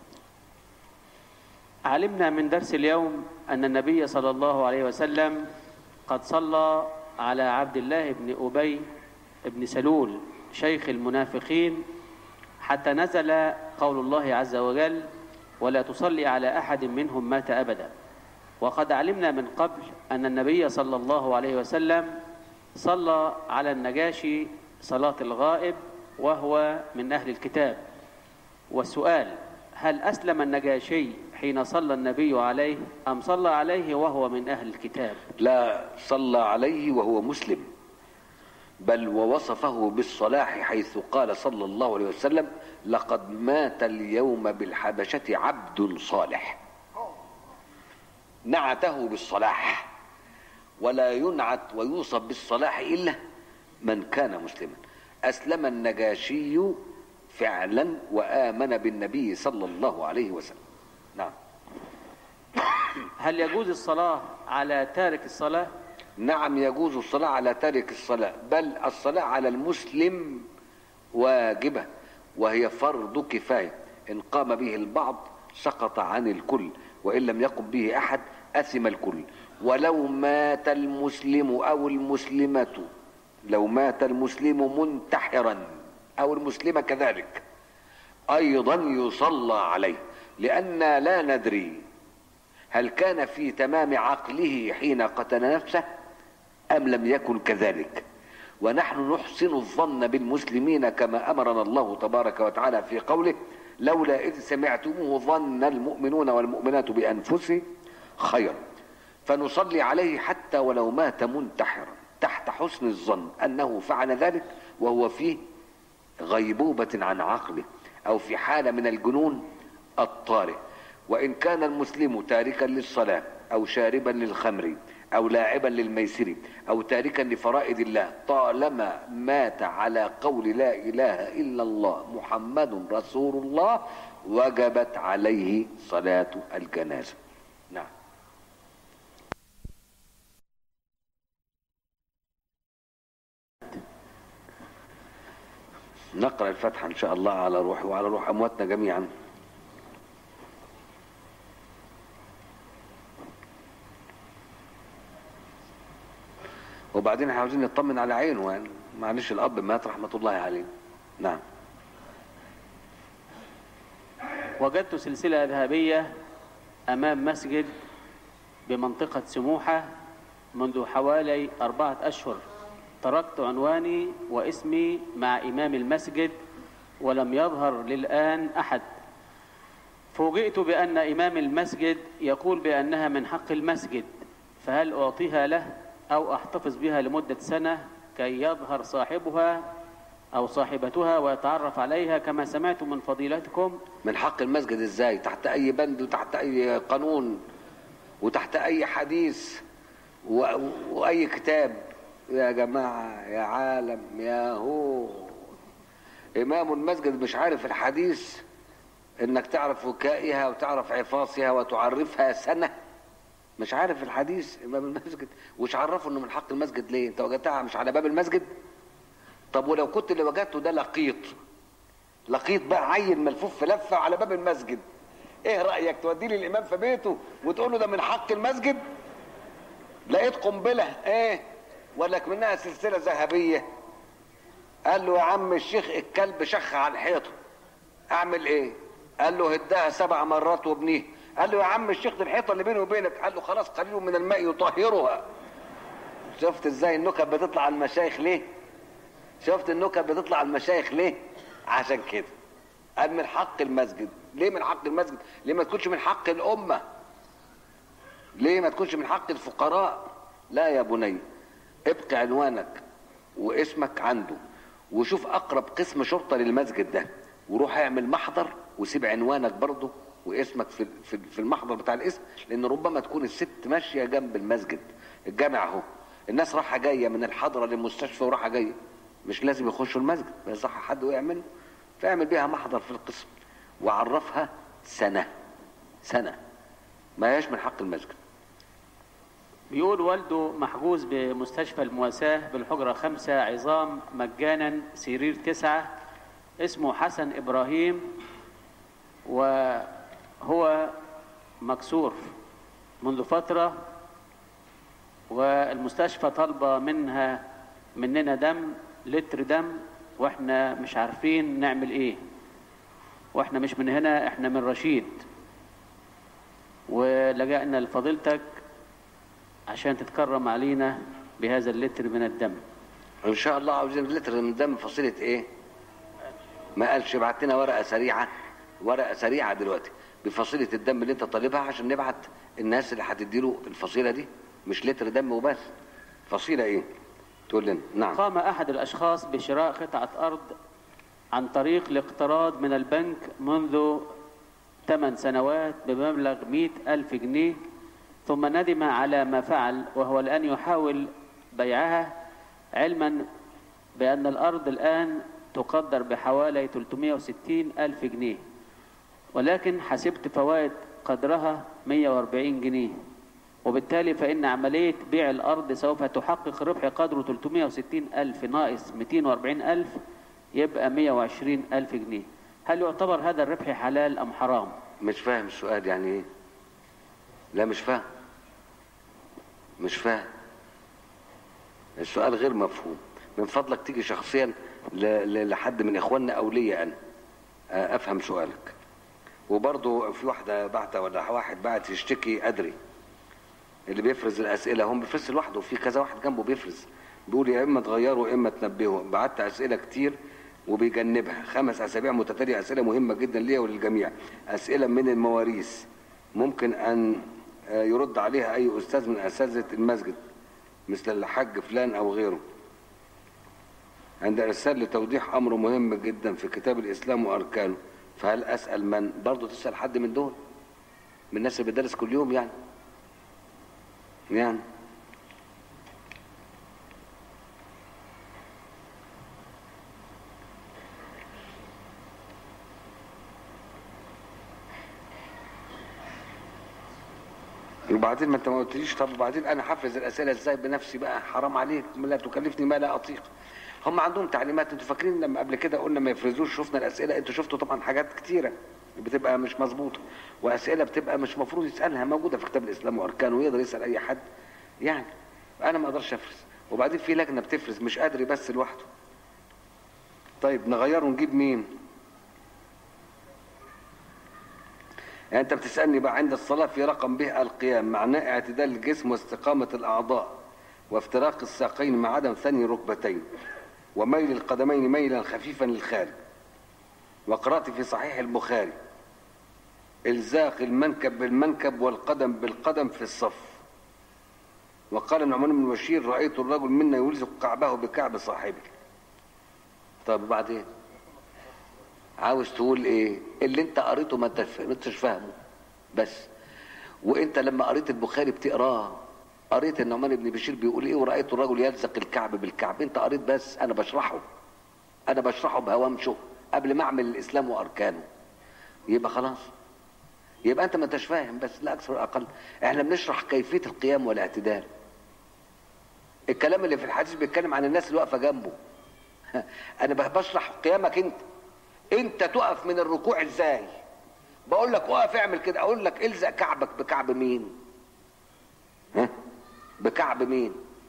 علمنا من درس اليوم أن النبي صلى الله عليه وسلم قد صلى على عبد الله بن أبي بن سلول شيخ المنافقين حتى نزل قول الله عز وجل ولا تصلي على أحد منهم مات أبدا وقد علمنا من قبل أن النبي صلى الله عليه وسلم صلى على النجاشي صلاة الغائب وهو من أهل الكتاب والسؤال هل أسلم النجاشي حين صلى النبي عليه أم صلى عليه وهو من أهل الكتاب لا صلى عليه وهو مسلم بل ووصفه بالصلاح حيث قال صلى الله عليه وسلم لقد مات اليوم بالحبشة عبد صالح نعته بالصلاح ولا ينعت ويوصف بالصلاح إلا من كان مسلما أسلم النجاشي فعلا وآمن بالنبي صلى الله عليه وسلم نعم هل يجوز الصلاة على تارك الصلاة نعم يجوز الصلاة على تارك الصلاة بل الصلاة على المسلم واجبة وهي فرض كفاية إن قام به البعض سقط عن الكل وإن لم يقم به أحد أثم الكل ولو مات المسلم أو المسلمة لو مات المسلم منتحرا أو المسلمة كذلك أيضا يصلى عليه لأن لا ندري هل كان في تمام عقله حين قتل نفسه أم لم يكن كذلك ونحن نحسن الظن بالمسلمين كما أمرنا الله تبارك وتعالى في قوله لولا إذ سمعتموه ظن المؤمنون والمؤمنات بأنفسهم خيرا فنصلي عليه حتى ولو مات منتحرا تحت حسن الظن أنه فعل ذلك وهو في غيبوبة عن عقله أو في حالة من الجنون الطارئ وإن كان المسلم تاركا للصلاة أو شاربا للخمر أو لاعبا للميسر أو تاركا لفرائض الله طالما مات على قول لا إله إلا الله محمد رسول الله وجبت عليه صلاة الجنازة نعم نقرأ الفاتحة إن شاء الله على روحي وعلى روح أمواتنا جميعا وبعدين احنا عاوزين نطمن على عينه يعني معلش الأب مات رحمة الله عليه نعم وجدت سلسلة ذهبية أمام مسجد بمنطقة سموحة منذ حوالي أربعة أشهر تركت عنواني واسمي مع إمام المسجد ولم يظهر للآن أحد فوجئت بأن إمام المسجد يقول بأنها من حق المسجد فهل أعطيها له أو أحتفظ بها لمدة سنة كي يظهر صاحبها أو صاحبتها ويتعرف عليها كما سمعت من فضيلتكم من حق المسجد ازاي تحت اي بند وتحت اي قانون وتحت اي حديث و... واي كتاب يا جماعة يا عالم يا هو امام المسجد مش عارف الحديث انك تعرف وكائها وتعرف عفاصها وتعرفها سنة مش عارف الحديث امام المسجد وش عرفه انه من حق المسجد ليه انت وجدتها مش على باب المسجد طب ولو كنت اللي وجدته ده لقيط لقيت بقى عيل ملفوف في لفه على باب المسجد ايه رايك تودي لي الامام في بيته وتقول له ده من حق المسجد لقيت قنبله ايه ولك منها سلسله ذهبيه قال له يا عم الشيخ الكلب شخ على الحيطه اعمل ايه قال له هداها سبع مرات وابنيه قال له يا عم الشيخ دي الحيطه اللي بيني وبينك قال له خلاص قليل من الماء يطهرها شفت ازاي النكت بتطلع على المشايخ ليه شفت النكت بتطلع على المشايخ ليه عشان كده قال من حق المسجد ليه من حق المسجد ليه ما تكونش من حق الامه ليه ما تكونش من حق الفقراء لا يا بني ابقي عنوانك واسمك عنده وشوف اقرب قسم شرطه للمسجد ده وروح اعمل محضر وسيب عنوانك برضه واسمك في في في المحضر بتاع الاسم لان ربما تكون الست ماشيه جنب المسجد الجامع اهو الناس رايحه جايه من الحضره للمستشفى ورايحه جايه مش لازم يخشوا المسجد ما يصح حد وقع منه فاعمل بيها محضر في القسم وعرفها سنه سنه ما هياش من حق المسجد بيقول والده محجوز بمستشفى المواساة بالحجرة خمسة عظام مجانا سرير تسعة اسمه حسن إبراهيم وهو مكسور منذ فترة والمستشفى طالبة منها مننا دم لتر دم واحنا مش عارفين نعمل ايه واحنا مش من هنا احنا من رشيد ولجأنا لفضيلتك عشان تتكرم علينا بهذا اللتر من الدم ان شاء الله عاوزين لتر من الدم فصيله ايه ما قالش ابعت لنا ورقه سريعه ورقه سريعه دلوقتي بفصيله الدم اللي انت طالبها عشان نبعت الناس اللي هتديله الفصيله دي مش لتر دم وبس فصيله ايه تقول لنا نعم قام أحد الأشخاص بشراء قطعة أرض عن طريق الاقتراض من البنك منذ 8 سنوات بمبلغ 100 ألف جنيه ثم ندم على ما فعل وهو الآن يحاول بيعها علما بأن الأرض الآن تقدر بحوالي 360 ألف جنيه ولكن حسبت فوائد قدرها 140 جنيه وبالتالي فإن عملية بيع الأرض سوف تحقق ربح قدره 360 ألف ناقص 240 ألف يبقى 120 ألف جنيه هل يعتبر هذا الربح حلال أم حرام مش فاهم السؤال يعني ايه لا مش فاهم مش فاهم السؤال غير مفهوم من فضلك تيجي شخصيا ل- ل- لحد من اخواننا او ليا انا آه، افهم سؤالك وبرضه في واحده بعتة ولا واحد بعت يشتكي ادري اللي بيفرز الاسئله هم بيفرز لوحده في كذا واحد جنبه بيفرز بيقول يا اما تغيروا يا اما تنبهوا بعت اسئله كتير وبيجنبها خمس اسابيع متتاليه اسئله مهمه جدا ليا وللجميع اسئله من المواريث ممكن ان آه، يرد عليها اي استاذ من اساتذه المسجد مثل الحاج فلان او غيره عند ارسال لتوضيح امر مهم جدا في كتاب الاسلام واركانه فهل اسال من برضه تسال حد من دول من الناس اللي بيدرس كل يوم يعني يعني وبعدين ما انت ما قلتليش طب وبعدين انا حفظ الاسئله ازاي بنفسي بقى حرام عليك لا تكلفني ما لا اطيق هم عندهم تعليمات انتوا فاكرين لما قبل كده قلنا ما يفرزوش شفنا الاسئله انتوا شفتوا طبعا حاجات كتيره بتبقى مش مظبوطه واسئله بتبقى مش مفروض يسالها موجوده في كتاب الاسلام واركانه ويقدر يسال اي حد يعني انا ما اقدرش افرز وبعدين في لجنه بتفرز مش قادر بس لوحده طيب نغيره ونجيب مين يعني انت بتسالني بقى عند الصلاه في رقم به القيام معناه اعتدال الجسم واستقامه الاعضاء وافتراق الساقين مع عدم ثني الركبتين وميل القدمين ميلا خفيفا للخارج وقرات في صحيح البخاري الزاق المنكب بالمنكب والقدم بالقدم في الصف وقال النعمان بن بشير رايت الرجل منا يلزق كعبه بكعب صاحبه طب وبعدين عاوز تقول ايه اللي انت قريته ما انت ما انتش فاهمه بس وانت لما قريت البخاري بتقراه قريت النعمان بن بشير بيقول ايه ورايت الرجل يلزق الكعب بالكعب انت قريت بس انا بشرحه انا بشرحه بهوامشه قبل ما اعمل الاسلام واركانه يبقى خلاص يبقى انت ما انتش فاهم بس لا اكثر ولا اقل احنا بنشرح كيفيه القيام والاعتدال الكلام اللي في الحديث بيتكلم عن الناس اللي واقفه جنبه انا بشرح قيامك انت انت تقف من الركوع ازاي بقول لك اقف اعمل كده اقول لك الزق كعبك بكعب مين ها بكعب مين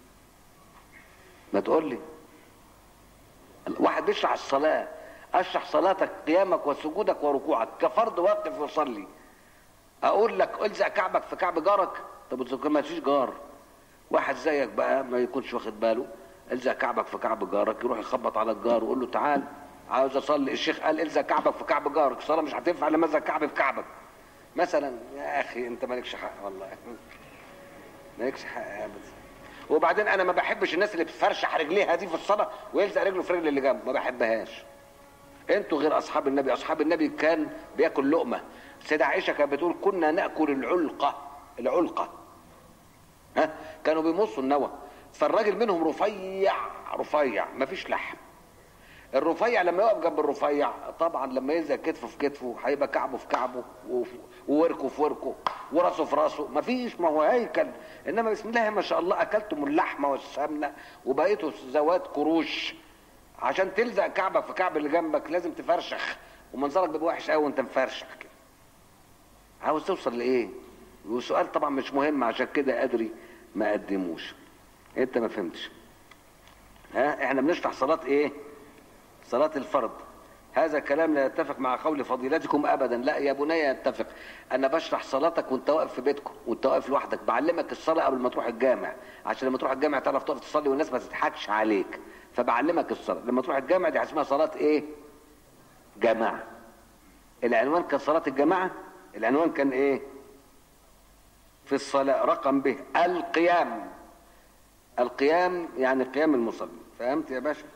ما تقول لي واحد بيشرح الصلاة اشرح صلاتك قيامك وسجودك وركوعك كفرد واقف يصلي اقول لك الزق كعبك في كعب جارك طب إذا ما فيش جار واحد زيك بقى ما يكونش واخد باله الزق كعبك في كعب جارك يروح يخبط على الجار ويقول له تعال عاوز اصلي الشيخ قال الزق كعبك في كعب جارك الصلاه مش هتنفع لما الزق كعبي في كعبك مثلا يا اخي انت مالكش حق والله مالكش حق ابدا وبعدين انا ما بحبش الناس اللي بتفرشح رجليها دي في الصلاه ويلزق رجله في رجل اللي جنبه ما بحبهاش انتوا غير اصحاب النبي اصحاب النبي كان بياكل لقمه سيدة عائشه كانت بتقول كنا ناكل العلقه العلقه ها كانوا بيمصوا النوى فالراجل منهم رفيع رفيع مفيش لحم الرفيع لما يقف جنب الرفيع طبعا لما يلزق كتفه في كتفه هيبقى كعبه في كعبه ووركه في وركه وراسه في راسه مفيش ما هو هيكل انما بسم الله ما شاء الله اكلتم اللحمه والسمنه وبقيتوا ذوات قروش عشان تلزق كعبك في كعب اللي جنبك لازم تفرشخ ومنظرك بيبقى وحش قوي وانت مفرشخ كده عاوز توصل لايه وسؤال طبعا مش مهم عشان كده ادري ما قدموش انت ما فهمتش ها احنا بنشرح صلاه ايه صلاة الفرض هذا كلام لا يتفق مع قول فضيلتكم ابدا لا يا بني يتفق انا بشرح صلاتك وانت واقف في بيتكم وانت واقف لوحدك بعلمك الصلاه قبل ما تروح الجامع عشان لما تروح الجامع تعرف تقف تصلي والناس ما تضحكش عليك فبعلمك الصلاه لما تروح الجامع دي اسمها صلاه ايه جماعه العنوان كان صلاه الجماعه العنوان كان ايه في الصلاه رقم به القيام القيام يعني قيام المصلي فهمت يا باشا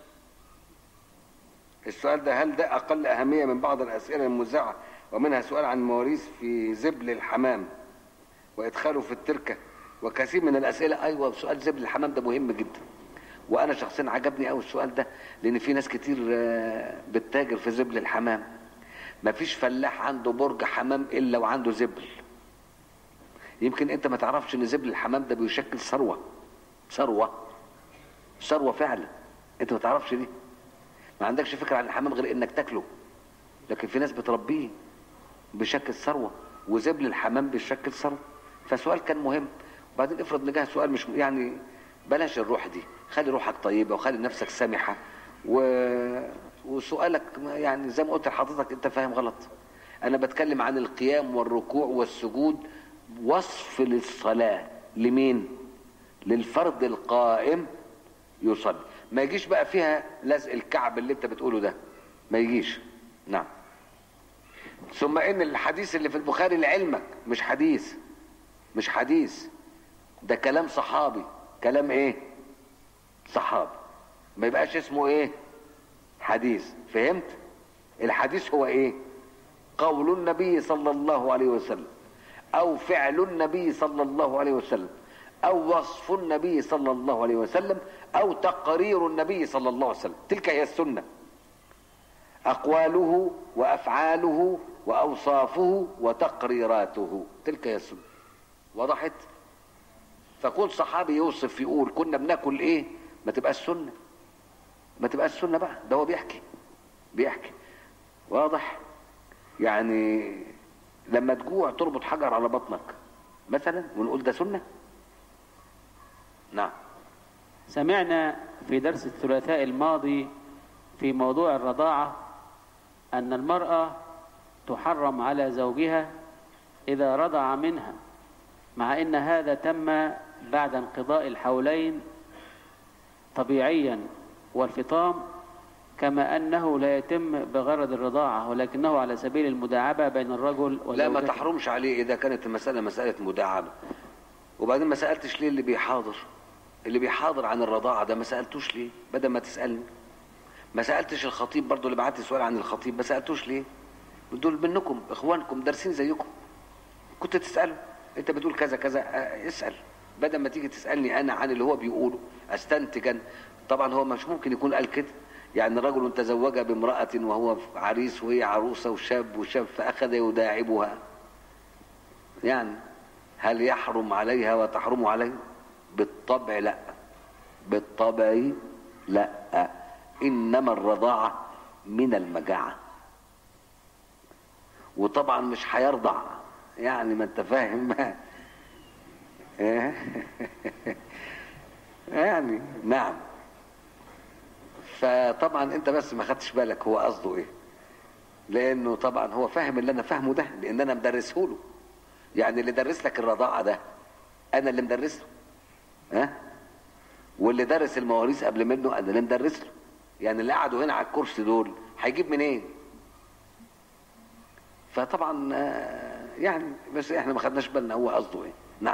السؤال ده هل ده اقل اهميه من بعض الاسئله الموزعه ومنها سؤال عن مواريث في زبل الحمام وادخاله في التركه وكثير من الاسئله ايوه سؤال زبل الحمام ده مهم جدا وانا شخصيا عجبني قوي السؤال ده لان في ناس كتير بتتاجر في زبل الحمام مفيش فلاح عنده برج حمام الا وعنده زبل يمكن انت ما تعرفش ان زبل الحمام ده بيشكل ثروه ثروه ثروه فعلا انت ما تعرفش دي ما عندكش فكره عن الحمام غير انك تاكله لكن في ناس بتربيه بشكل ثروه وزبل الحمام بيشكل ثروه فسؤال كان مهم وبعدين افرض نجاه سؤال مش يعني بلاش الروح دي خلي روحك طيبه وخلي نفسك سامحه و... وسؤالك يعني زي ما قلت لحضرتك انت فاهم غلط انا بتكلم عن القيام والركوع والسجود وصف للصلاه لمين للفرد القائم يصلي ما يجيش بقى فيها لزق الكعب اللي انت بتقوله ده ما يجيش نعم ثم ان الحديث اللي في البخاري لعلمك مش حديث مش حديث ده كلام صحابي كلام ايه صحابي ما يبقاش اسمه ايه حديث فهمت الحديث هو ايه قول النبي صلى الله عليه وسلم او فعل النبي صلى الله عليه وسلم او وصف النبي صلى الله عليه وسلم او تقرير النبي صلى الله عليه وسلم تلك هي السنه اقواله وافعاله واوصافه وتقريراته تلك هي السنه وضحت فكل صحابي يوصف يقول كنا بناكل ايه ما تبقاش سنه ما تبقاش سنه بقى ده هو بيحكي بيحكي واضح يعني لما تجوع تربط حجر على بطنك مثلا ونقول ده سنه نعم سمعنا في درس الثلاثاء الماضي في موضوع الرضاعة أن المرأة تحرم على زوجها إذا رضع منها مع أن هذا تم بعد انقضاء الحولين طبيعيا والفطام كما أنه لا يتم بغرض الرضاعة ولكنه على سبيل المداعبة بين الرجل لا ما وزوجته تحرمش عليه اذا كانت المساله مساله مداعبه وبعدين ما سالتش ليه اللي بيحاضر اللي بيحاضر عن الرضاعه ده ما سالتوش ليه بدل ما تسالني ما سالتش الخطيب برضو اللي بعت لي سؤال عن الخطيب ما سالتوش ليه دول منكم اخوانكم دارسين زيكم كنت تساله انت بتقول كذا كذا اه، اسال بدل ما تيجي تسالني انا عن اللي هو بيقوله استنتج أنا. طبعا هو مش ممكن يكون قال كده يعني رجل تزوج بامرأة وهو عريس وهي عروسة وشاب وشاب فأخذ يداعبها يعني هل يحرم عليها وتحرم عليه بالطبع لا بالطبع لا إنما الرضاعة من المجاعة وطبعا مش هيرضع يعني ما انت فاهم يعني نعم فطبعا انت بس ما خدتش بالك هو قصده ايه لانه طبعا هو فاهم اللي انا فاهمه ده لان انا مدرسه له يعني اللي درس لك الرضاعه ده انا اللي مدرس له ها واللي درس المواريث قبل منه انا اللي مدرس له يعني اللي قعدوا هنا على الكرسي دول هيجيب منين فطبعا آه، يعني بس احنا ما خدناش بالنا هو قصده ايه نعم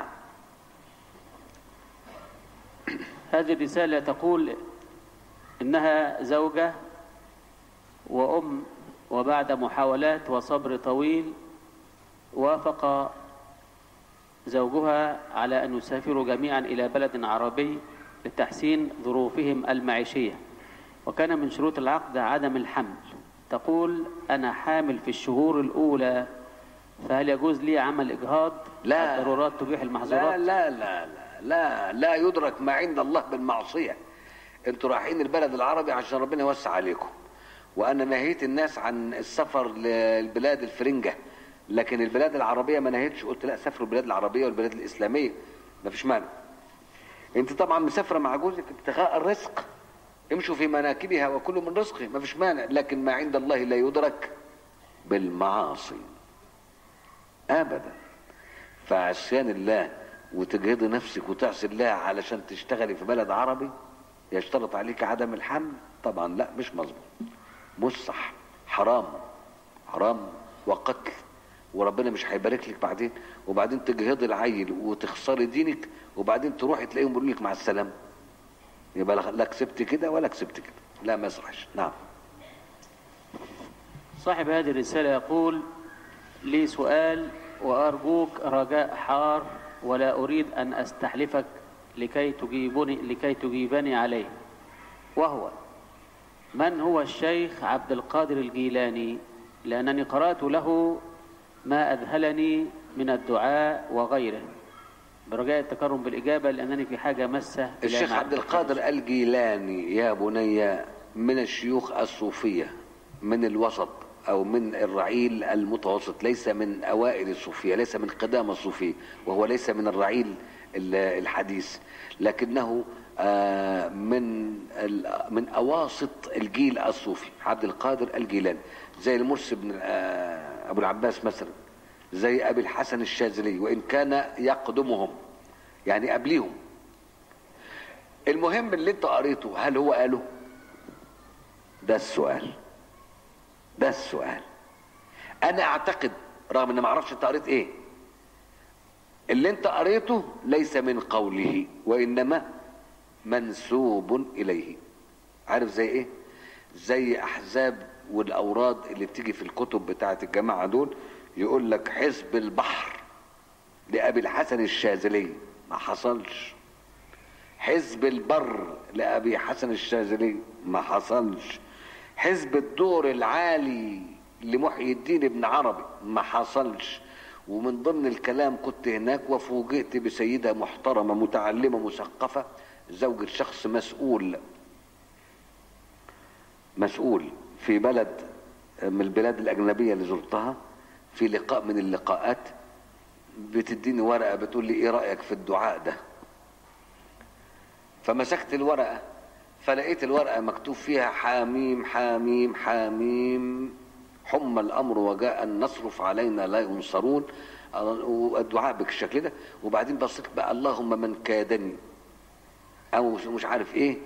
هذه الرسالة تقول إنها زوجة وأم وبعد محاولات وصبر طويل وافق زوجها على أن يسافروا جميعا إلى بلد عربي لتحسين ظروفهم المعيشية وكان من شروط العقد عدم الحمل تقول أنا حامل في الشهور الأولى فهل يجوز لي عمل إجهاض لا. الضرورات تبيح لا المحظورات لا لا لا لا لا يدرك ما عند الله بالمعصية انتوا رايحين البلد العربي عشان ربنا يوسع عليكم وانا نهيت الناس عن السفر للبلاد الفرنجة لكن البلاد العربية ما نهيتش قلت لا سافروا البلاد العربية والبلاد الاسلامية ما فيش مانع انت طبعا مسافرة مع جوزك ابتغاء الرزق امشوا في مناكبها وكلوا من رزقه ما فيش مانع لكن ما عند الله لا يدرك بالمعاصي ابدا فعصيان الله وتجهضي نفسك وتعصي الله علشان تشتغلي في بلد عربي يشترط عليك عدم الحمل طبعا لا مش مظبوط مش صح حرام حرام وقتل وربنا مش هيبارك لك بعدين وبعدين تجهضي العيل وتخسري دينك وبعدين تروحي تلاقيهم بيقولوا لك مع السلامه يبقى لا كسبت كده ولا كسبت كده لا ما يصلحش نعم صاحب هذه الرسالة يقول لي سؤال وأرجوك رجاء حار ولا أريد أن أستحلفك لكي تجيبني لكي تجيبني عليه وهو من هو الشيخ عبد القادر الجيلاني لأنني قرأت له ما أذهلني من الدعاء وغيره برجاء التكرم بالإجابة لأنني في حاجة مسة إلى الشيخ معرفة عبد القادر الجيلاني يا بني من الشيوخ الصوفية من الوسط أو من الرعيل المتوسط ليس من أوائل الصوفية ليس من قدام الصوفية وهو ليس من الرعيل ال- الحديث لكنه آه، من ال- من أواسط الجيل الصوفي عبد القادر الجيلاني زي المرسي بن آه، أبو العباس مثلا زي أبي الحسن الشاذلي وإن كان يقدمهم يعني قبليهم المهم اللي انت قريته هل هو قاله ده السؤال ده السؤال انا اعتقد رغم ان ما اعرفش انت قريت ايه اللي انت قريته ليس من قوله وانما منسوب اليه عارف زي ايه زي احزاب والاوراد اللي بتيجي في الكتب بتاعت الجماعه دول يقول لك حزب البحر لابي الحسن الشاذلي ما حصلش حزب البر لأبي حسن الشاذلي ما حصلش حزب الدور العالي لمحيي الدين ابن عربي ما حصلش ومن ضمن الكلام كنت هناك وفوجئت بسيدة محترمة متعلمة مثقفة زوجة شخص مسؤول مسؤول في بلد من البلاد الأجنبية اللي زرتها في لقاء من اللقاءات بتديني ورقة بتقول لي ايه رأيك في الدعاء ده فمسكت الورقة فلقيت الورقة مكتوب فيها حاميم حاميم حاميم حم الأمر وجاء النصر فعلينا لا ينصرون والدعاء بالشكل ده وبعدين بصيت بقى اللهم من كادني أو مش عارف إيه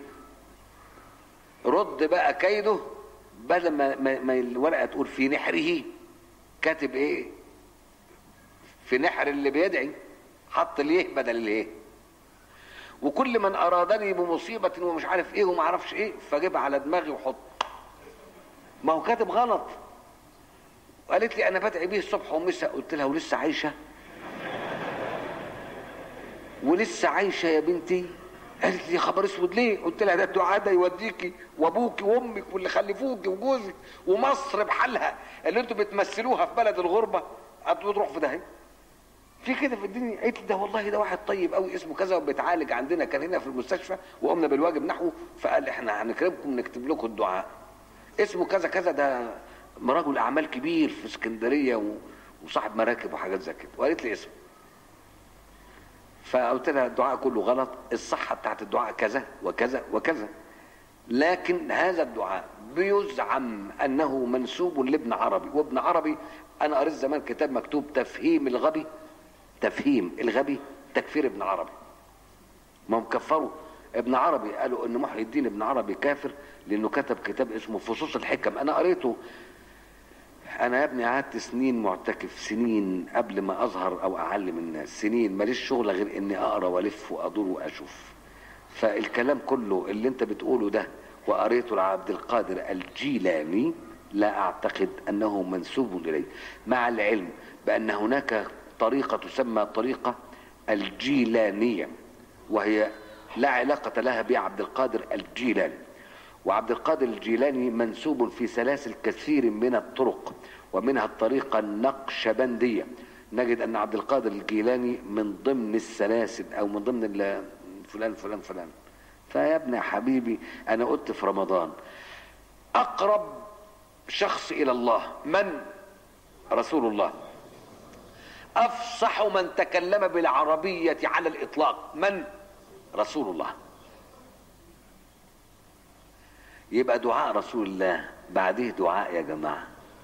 رد بقى كيده بدل ما, ما, ما الورقة تقول في نحره كاتب إيه في نحر اللي بيدعي حط ليه بدل الايه وكل من ارادني بمصيبه ومش عارف ايه وما اعرفش ايه فجيبها على دماغي وحط ما هو كاتب غلط قالت لي انا بدعي بيه الصبح ومساء قلت لها ولسه عايشه ولسه عايشه يا بنتي قالت لي خبر اسود ليه قلت لها ده الدعاء ده يوديكي وابوكي وامك واللي خلفوكي وجوزك ومصر بحالها اللي انتوا بتمثلوها في بلد الغربه هتروح في داهيه في كده في الدنيا قالت لي ده والله ده واحد طيب قوي اسمه كذا وبيتعالج عندنا كان هنا في المستشفى وقمنا بالواجب نحوه فقال احنا هنكرمكم نكتب لكم الدعاء اسمه كذا كذا ده رجل اعمال كبير في اسكندريه و- وصاحب مراكب وحاجات زي كده وقالت لي اسمه فقلت لها الدعاء كله غلط الصحه بتاعت الدعاء كذا وكذا وكذا لكن هذا الدعاء بيزعم انه منسوب لابن عربي وابن عربي انا قريت زمان كتاب مكتوب تفهيم الغبي تفهيم الغبي تكفير ابن عربي ما هم كفروا ابن عربي قالوا ان محي الدين ابن عربي كافر لانه كتب كتاب اسمه فصوص الحكم انا قريته انا يا ابني قعدت سنين معتكف سنين قبل ما اظهر او اعلم الناس سنين ماليش شغل غير اني اقرا والف وادور واشوف فالكلام كله اللي انت بتقوله ده وقريته لعبد القادر الجيلاني لا اعتقد انه منسوب اليه مع العلم بان هناك طريقه تسمى طريقه الجيلانيه وهي لا علاقه لها بعبد القادر الجيلاني وعبد القادر الجيلاني منسوب في سلاسل كثير من الطرق ومنها الطريقة النقشبندية نجد أن عبد القادر الجيلاني من ضمن السلاسل أو من ضمن ال- فلان فلان فلان فيا ابني يا حبيبي أنا قلت في رمضان أقرب شخص إلى الله من رسول الله أفصح من تكلم بالعربية على الإطلاق من رسول الله يبقى دعاء رسول الله بعده دعاء يا جماعة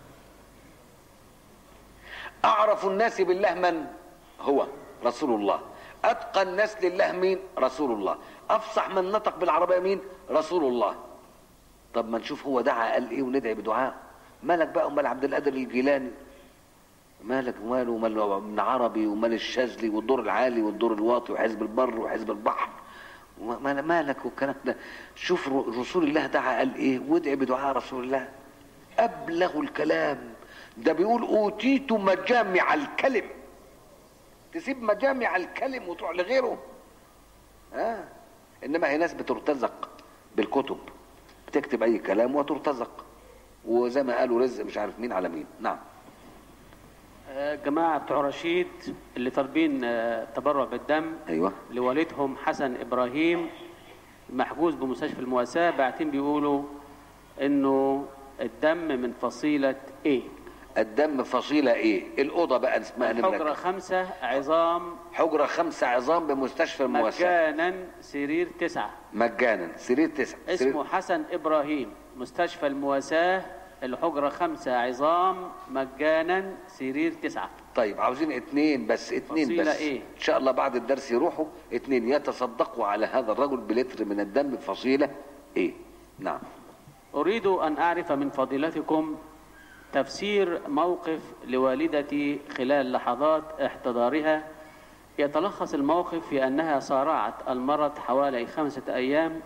أعرف الناس بالله من هو رسول الله أتقى الناس لله مين رسول الله أفصح من نطق بالعربية مين رسول الله طب ما نشوف هو دعا قال ايه وندعي بدعاء مالك بقى ومال عبد القادر الجيلاني مالك وماله ومال ابن عربي ومال الشاذلي والدور العالي والدور الواطي وحزب البر وحزب البحر وما- مالك والكلام ده شوف ر- رسول الله دعا قال ايه وادعي بدعاء رسول الله ابلغ الكلام ده بيقول اوتيت مجامع الكلم تسيب مجامع الكلم وتروح لغيره ها انما هي ناس بترتزق بالكتب بتكتب اي كلام وترتزق وزي ما قالوا رزق مش عارف مين على مين نعم آه، جماعة بتوع رشيد اللي طالبين آه، تبرع بالدم ايوه لوالدهم حسن إبراهيم محجوز بمستشفى المواساة بعتين بيقولوا إنه الدم من فصيلة إيه الدم فصيلة ايه الأوضة بقى اسمها حجرة نمرة خمسة عظام حجرة خمسة عظام بمستشفى المواساة مجانا سرير تسعة مجانا سرير تسعة اسمه سرير حسن إبراهيم مستشفى المواساة الحجرة خمسة عظام مجانا سرير تسعة طيب عاوزين اتنين بس اتنين فصيلة بس إيه؟ ان شاء الله بعد الدرس يروحوا اتنين يتصدقوا على هذا الرجل بلتر من الدم بفصيلة ايه نعم أريد أن أعرف من فضيلتكم تفسير موقف لوالدتي خلال لحظات احتضارها يتلخص الموقف في أنها صارعت المرض حوالي خمسة أيام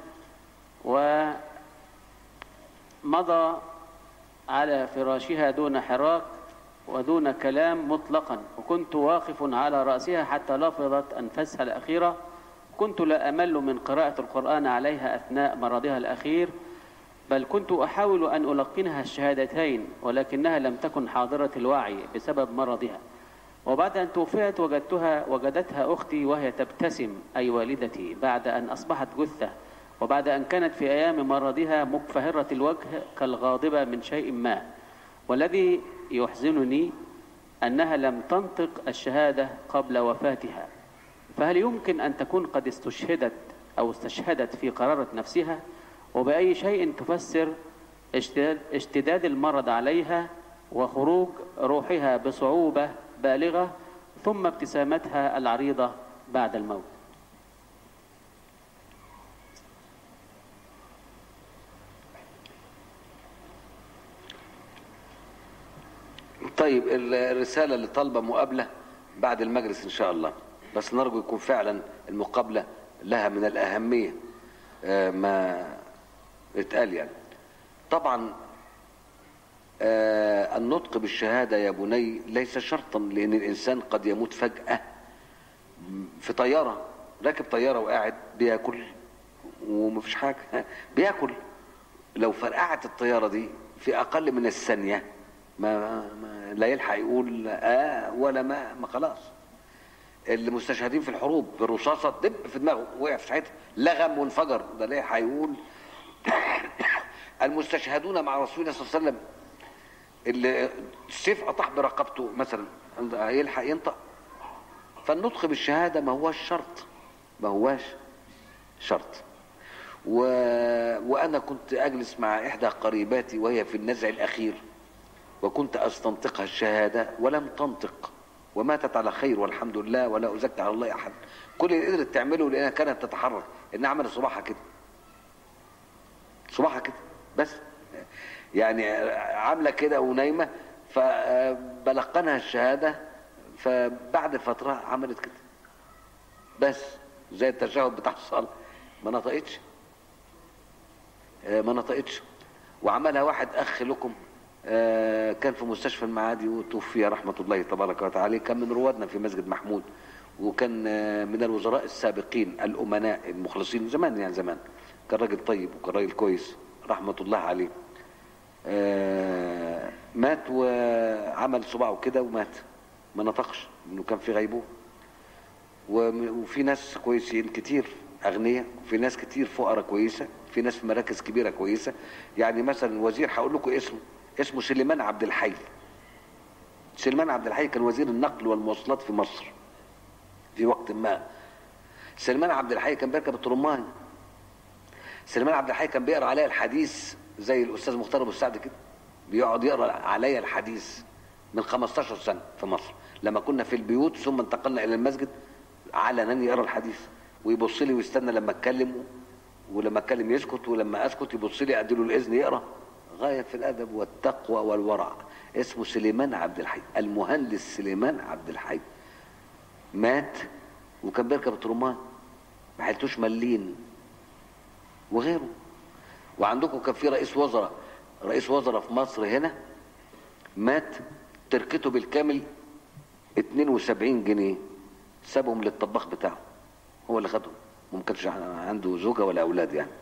ومضى على فراشها دون حراك ودون كلام مطلقا وكنت واقف على رأسها حتى لفظت أنفاسها الأخيرة كنت لا أمل من قراءة القرآن عليها أثناء مرضها الأخير بل كنت أحاول أن ألقنها الشهادتين ولكنها لم تكن حاضرة الوعي بسبب مرضها وبعد أن توفيت وجدتها وجدتها أختي وهي تبتسم أي والدتي بعد أن أصبحت جثة وبعد أن كانت في أيام مرضها مكفهرة الوجه كالغاضبة من شيء ما والذي يحزنني أنها لم تنطق الشهادة قبل وفاتها فهل يمكن أن تكون قد استشهدت أو استشهدت في قرارة نفسها وبأي شيء تفسر اشتداد, اشتداد المرض عليها وخروج روحها بصعوبة بالغة ثم ابتسامتها العريضة بعد الموت طيب ال- الرسالة اللي طالبة مقابلة بعد المجلس إن شاء الله بس نرجو يكون فعلا المقابلة لها من الأهمية آه، ما اتقال يعني طبعا آه، النطق بالشهادة يا بني ليس شرطا لأن الإنسان قد يموت فجأة في طيارة راكب طيارة وقاعد بياكل ومفيش حاجة بياكل لو فرقعت الطيارة دي في أقل من الثانية ما, ما لا يلحق يقول آه ولا ما ما خلاص المستشهدين في الحروب بالرصاصة دب في دماغه وقع في ساعتها لغم وانفجر ده ليه هيقول المستشهدون مع رسول الله صلى الله عليه وسلم اللي السيف قطع برقبته مثلا هيلحق ينطق فالنطق بالشهادة ما هوش شرط ما هوش شرط و... وأنا كنت أجلس مع إحدى قريباتي وهي في النزع الأخير وكنت أستنطقها الشهادة ولم تنطق وماتت على خير والحمد لله ولا أزكي على الله أحد كل اللي قدرت تعمله لأنها كانت تتحرك إنها عملت صباحها كده صباحها كده بس يعني عاملة كده ونايمة فبلقنها الشهادة فبعد فترة عملت كده بس زي التشهد بتاع الصلاة ما نطقتش ما نطقتش وعملها واحد أخ لكم كان في مستشفى المعادي وتوفي رحمة الله تبارك وتعالى كان من روادنا في مسجد محمود وكان من الوزراء السابقين الأمناء المخلصين زمان يعني زمان كان راجل طيب وكان راجل كويس رحمة الله عليه مات وعمل صباعه كده ومات ما نطقش انه كان في غيبوبه وفي ناس كويسين كتير اغنياء وفي ناس كتير فقراء كويسه في ناس في مراكز كبيره كويسه يعني مثلا وزير هقول لكم اسمه اسمه سليمان عبد الحي سليمان عبد الحي كان وزير النقل والمواصلات في مصر في وقت ما سليمان عبد الحي كان بيركب الترمان سليمان عبد الحي كان بيقرا عليا الحديث زي الاستاذ مختار ابو السعد كده بيقعد يقرا عليا الحديث من 15 سنه في مصر لما كنا في البيوت ثم انتقلنا الى المسجد علنا يقرا الحديث ويبص لي ويستنى لما اتكلم ولما اتكلم يسكت ولما اسكت يبص لي اديله الاذن يقرا غايه في الادب والتقوى والورع اسمه سليمان عبد الحي المهندس سليمان عبد الحي مات وكان بيركب الترمان ما حلتوش ملين وغيره وعندكم كان في رئيس وزراء رئيس وزراء في مصر هنا مات تركته بالكامل 72 جنيه سابهم للطباخ بتاعه هو اللي خدهم وما كانش عنده زوجة ولا أولاد يعني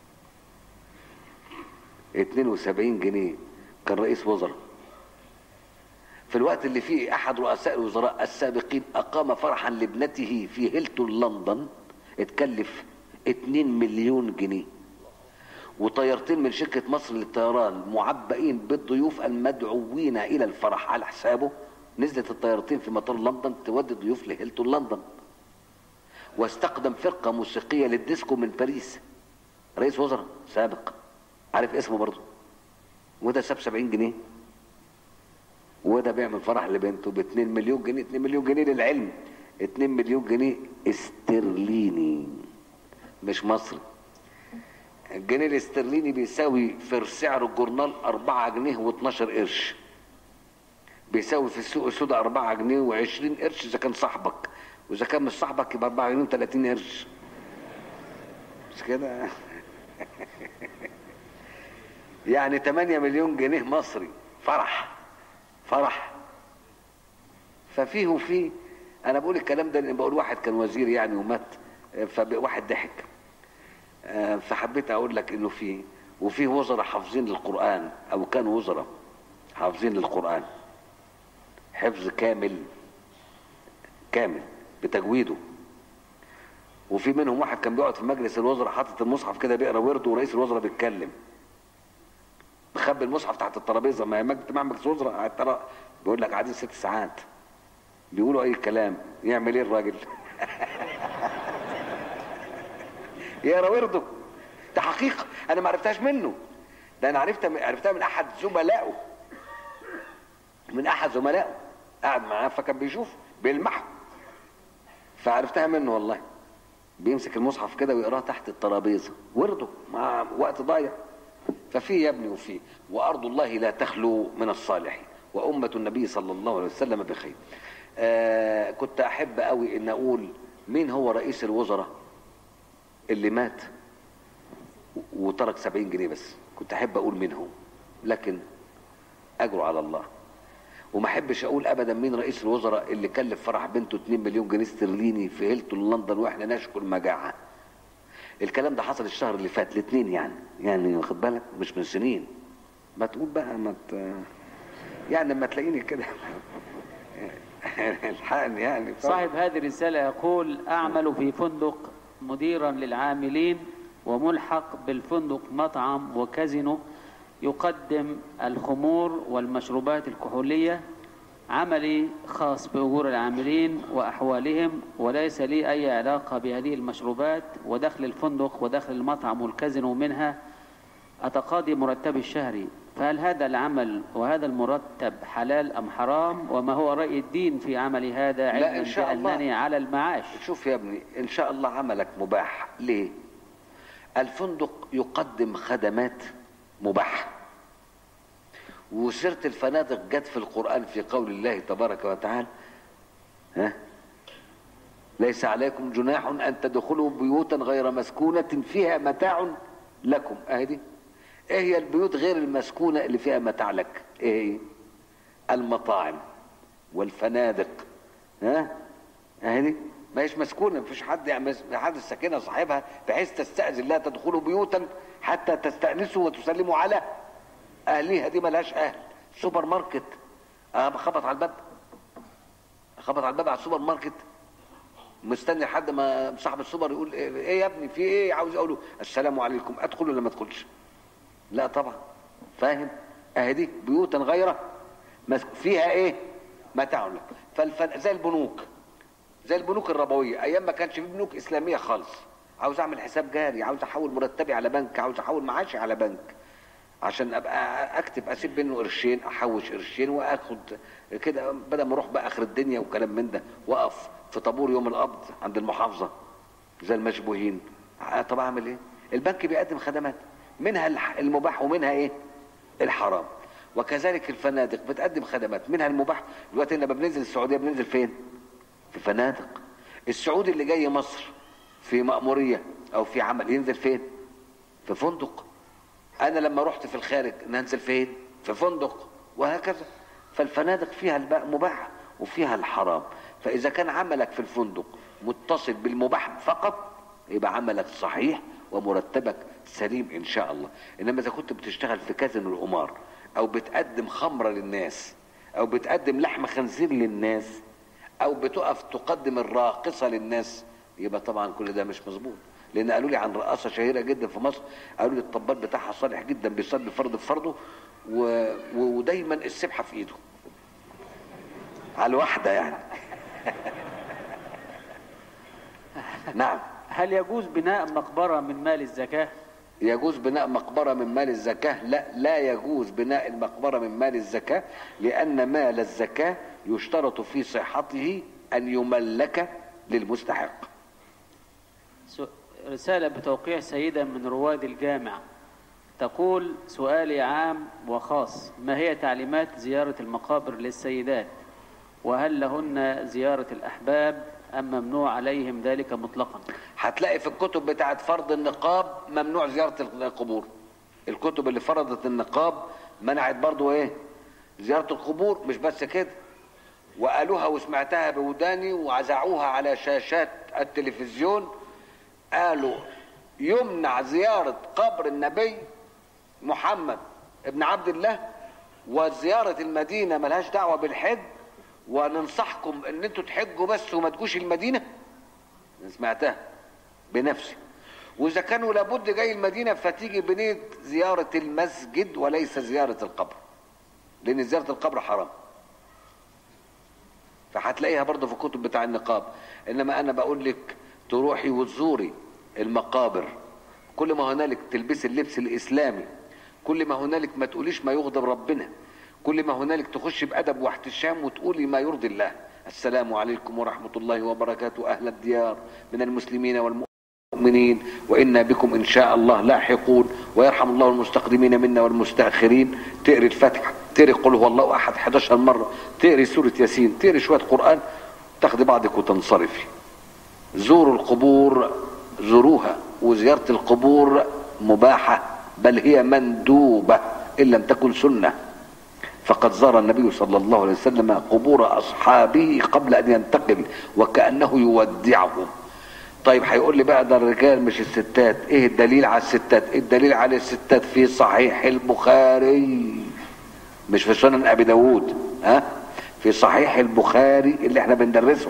72 جنيه كان رئيس وزراء في الوقت اللي فيه أحد رؤساء الوزراء السابقين أقام فرحا لابنته في هيلتون لندن اتكلف 2 مليون جنيه وطيارتين من شركة مصر للطيران معبئين بالضيوف المدعوين إلى الفرح على حسابه نزلت الطيارتين في مطار لندن تودي الضيوف لهيلتون لندن واستخدم فرقة موسيقية للديسكو من باريس رئيس وزراء سابق عارف اسمه برضه وده ساب 70 جنيه وده بيعمل فرح لبنته ب 2 مليون جنيه 2 مليون جنيه للعلم 2 مليون جنيه استرليني مش مصري الجنيه الاسترليني بيساوي في سعر الجورنال 4 جنيه و12 قرش بيساوي في السوق السوداء 4 جنيه و20 قرش اذا كان صاحبك واذا كان مش صاحبك يبقى 4 جنيه و30 قرش مش كده يعني 8 مليون جنيه مصري فرح فرح ففيه وفيه انا بقول الكلام ده لان بقول واحد كان وزير يعني ومات فواحد ضحك فحبيت اقول لك انه في وفي وزراء حافظين للقران او كانوا وزراء حافظين للقران حفظ كامل كامل بتجويده وفي منهم واحد كان بيقعد في مجلس الوزراء حاطط المصحف كده بيقرا ورده ورئيس الوزراء بيتكلم مخبي المصحف تحت الترابيزه ما هي اجتماع مجلس الوزراء ترى بيقول لك قاعدين ست ساعات بيقولوا اي كلام يعمل ايه الراجل يقرا ورده ده حقيقه انا ما عرفتهاش منه ده انا عرفتها عرفتها من احد زملائه من احد زملائه قاعد معاه فكان بيشوف بيلمحه فعرفتها منه والله بيمسك المصحف كده ويقراه تحت الترابيزه ورده مع وقت ضايع ففي يا ابني وفي وارض الله لا تخلو من الصالحين وامه النبي صلى الله عليه وسلم بخير آه كنت احب قوي ان اقول مين هو رئيس الوزراء اللي مات وترك سبعين جنيه بس كنت احب اقول مين هو لكن اجره على الله وما احبش اقول ابدا مين رئيس الوزراء اللي كلف فرح بنته 2 مليون جنيه استرليني في هيلتون لندن واحنا نشكو المجاعه الكلام ده حصل الشهر اللي فات الاثنين يعني يعني واخد بالك مش من سنين ما تقول بقى ما ت... يعني لما تلاقيني كده الحقني يعني صاحب هذه الرسالة يقول أعمل في فندق مديرا للعاملين وملحق بالفندق مطعم وكازينو يقدم الخمور والمشروبات الكحولية عملي خاص بأجور العاملين وأحوالهم وليس لي أي علاقة بهذه المشروبات ودخل الفندق ودخل المطعم والكازينو منها أتقاضي مرتبي الشهري فهل هذا العمل وهذا المرتب حلال أم حرام وما هو رأي الدين في عمل هذا لا، علما إن شاء الله. بأنني على المعاش شوف يا ابني ان شاء الله عملك مباح ليه الفندق يقدم خدمات مباحه وسيره الفنادق جت في القران في قول الله تبارك وتعالى ها ليس عليكم جناح ان تدخلوا بيوتا غير مسكونه فيها متاع لكم اهدي ايه هي البيوت غير المسكونه اللي فيها متاع لك ايه هي المطاعم والفنادق ها اهدي ما هيش مسكونه مفيش حد يعني حد السكينه صاحبها بحيث تستاذن لا تدخلوا بيوتا حتى تستانسوا وتسلموا على اهليها دي ملهاش اهل سوبر ماركت انا بخبط على الباب اخبط على الباب على السوبر ماركت مستني لحد ما صاحب السوبر يقول ايه إيه يا ابني في ايه عاوز اقول له السلام عليكم ادخل ولا ما ادخلش لا طبعا فاهم اهي دي بيوتا غير مس- فيها ايه متاع لك فالفن زي البنوك زي البنوك الربويه ايام ما كانش في بنوك اسلاميه خالص عاوز اعمل حساب جاري عاوز احول مرتبي على بنك عاوز احول معاشي على بنك عشان ابقى اكتب اسيب منه قرشين احوش قرشين واخد كده بدل ما اروح بقى اخر الدنيا وكلام من ده واقف في طابور يوم القبض عند المحافظه زي المشبوهين آه، طب اعمل ايه البنك بيقدم خدمات منها الح- المباح ومنها ايه الحرام وكذلك الفنادق بتقدم خدمات منها المباح دلوقتي لما بننزل السعوديه بننزل فين في فنادق السعودي اللي جاي مصر في مأمورية او في عمل ينزل فين في فندق انا لما رحت في الخارج ننزل فين في فندق وهكذا فالفنادق فيها الب- مباح وفيها الحرام فاذا كان عملك في الفندق متصل بالمباح فقط يبقى عملك صحيح ومرتبك سليم ان شاء الله انما اذا كنت بتشتغل في كازينو القمار او بتقدم خمره للناس او بتقدم لحم خنزير للناس او بتقف تقدم الراقصه للناس يبقى طبعا كل ده مش مظبوط لان قالوا لي عن رقاصه شهيره جدا في مصر قالوا لي الطبال بتاعها صالح جدا بيصلي فرض بفرضه و... و... ودايما السبحه في ايده على الواحده يعني نعم هل يجوز بناء مقبرة من مال الزكاة يجوز بناء مقبرة من مال الزكاة لا لا يجوز بناء المقبرة من مال الزكاة لأن مال الزكاة يشترط في صحته أن يملك للمستحق سو- رسالة بتوقيع سيدة من رواد الجامع تقول سؤالي عام وخاص ما هي تعليمات زيارة المقابر للسيدات وهل لهن زيارة الأحباب أم ممنوع عليهم ذلك مطلقا هتلاقي في الكتب بتاعت فرض النقاب ممنوع زيارة القبور الكتب اللي فرضت النقاب منعت برضو ايه زيارة القبور مش بس كده وقالوها وسمعتها بوداني وعزعوها على شاشات التلفزيون قالوا يمنع زيارة قبر النبي محمد ابن عبد الله وزيارة المدينة ملهاش دعوة بالحج وننصحكم ان انتوا تحجوا بس وما تجوش المدينة سمعتها بنفسي واذا كانوا لابد جاي المدينة فتيجي بنية زيارة المسجد وليس زيارة القبر لان زيارة القبر حرام فهتلاقيها برضه في الكتب بتاع النقاب انما انا بقول لك تروحي وتزوري المقابر كل ما هنالك تلبسي اللبس الاسلامي كل ما هنالك ما تقوليش ما يغضب ربنا كل ما هنالك تخش بادب واحتشام وتقولي ما يرضي الله السلام عليكم ورحمه الله وبركاته اهل الديار من المسلمين والمؤمنين وانا بكم ان شاء الله لاحقون ويرحم الله المستقدمين منا والمستاخرين تقري الفاتحه تقري قل هو الله احد 11 مره تقري سوره ياسين تقري شويه قران تاخدي بعضك وتنصرفي زوروا القبور زوروها وزيارة القبور مباحة بل هي مندوبة إن لم تكن سنة فقد زار النبي صلى الله عليه وسلم قبور أصحابه قبل أن ينتقل وكأنه يودعهم طيب هيقول لي بقى ده الرجال مش الستات ايه الدليل على الستات إيه الدليل على الستات في صحيح البخاري مش في سنن ابي داود ها في صحيح البخاري اللي احنا بندرسه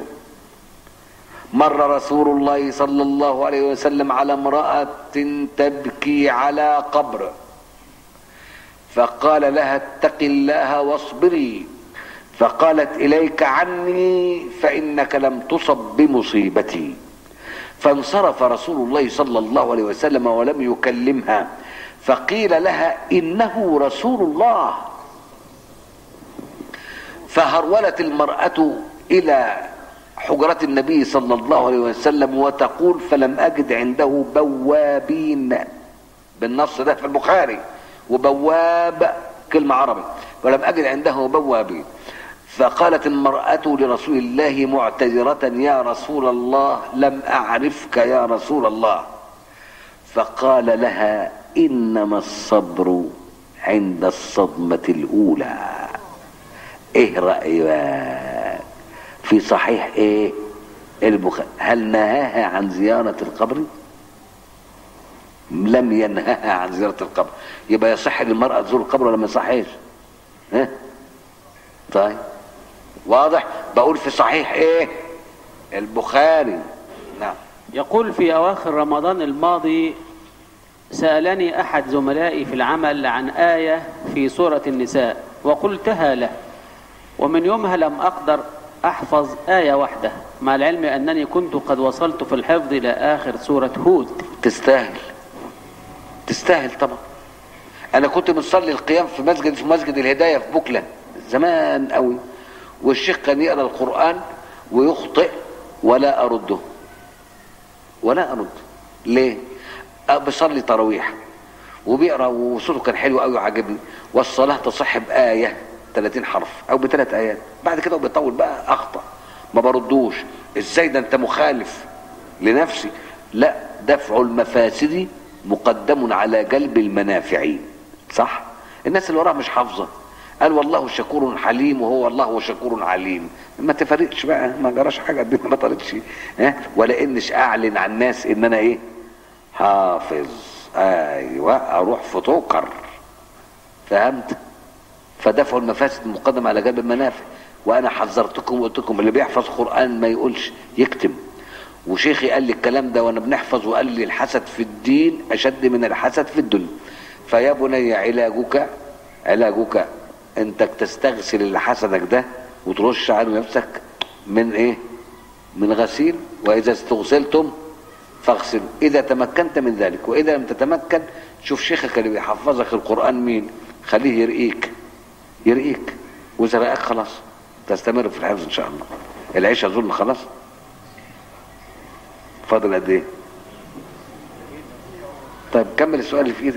مر رسول الله صلى الله عليه وسلم على امرأة تبكي على قبر فقال لها اتق الله واصبري فقالت اليك عني فانك لم تصب بمصيبتي فانصرف رسول الله صلى الله عليه وسلم ولم يكلمها فقيل لها انه رسول الله فهرولت المراه الى حجرة النبي صلى الله عليه وسلم وتقول فلم أجد عنده بوابين بالنص ده في البخاري وبواب كلمة عربي ولم أجد عنده بوابين فقالت المرأة لرسول الله معتذرة يا رسول الله لم أعرفك يا رسول الله فقال لها إنما الصبر عند الصدمة الأولى إيه رأيك في صحيح إيه البخاري هل نهاها عن زيارة القبر لم ينهها عن زيارة القبر يبقى يصح للمرأة تزور القبر ولا ما يصحش ها طيب واضح بقول في صحيح ايه البخاري نعم يقول في أواخر رمضان الماضي سألني أحد زملائي في العمل عن آية في سورة النساء وقلتها له ومن يومها لم أقدر أحفظ آية واحدة مع العلم أنني كنت قد وصلت في الحفظ إلى آخر سورة هود تستاهل تستاهل طبعا انا كنت بنصلي القيام في مسجد اسمه مسجد الهدايه في بوكله زمان قوي والشيخ كان يقرا القران ويخطئ ولا ارده ولا ارد ليه أه بصلي تراويح وبيقرا وصوته كان حلو قوي وعجبني والصلاه تصح بايه 30 حرف او بثلاث ايات بعد كده بيطول بقى اخطا ما بردوش ازاي ده انت مخالف لنفسي لا دفع المفاسد مقدم على جلب المنافع صح الناس اللي وراها مش حافظه قال والله شكور حليم وهو الله شكور عليم ما تفرقش بقى ما جراش حاجه الدنيا ما طارتش ها ولا انش اعلن عن الناس ان انا ايه حافظ ايوه اروح في توكر فهمت فدفع المفاسد مقدم على جلب المنافع وانا حذرتكم وقلت لكم اللي بيحفظ قران ما يقولش يكتم وشيخي قال لي الكلام ده وانا بنحفظ وقال لي الحسد في الدين اشد من الحسد في الدنيا فيا بني علاجك علاجك انت تستغسل اللي حسدك ده وترش على نفسك من ايه من غسيل واذا استغسلتم فاغسلوا اذا تمكنت من ذلك واذا لم تتمكن شوف شيخك اللي بيحفظك القران مين خليه يرقيك يرقيك واذا رقاك خلاص تستمر في الحفظ ان شاء الله العيش ظلم خلاص فاضل قد ايه طيب كمل السؤال اللي في ايدك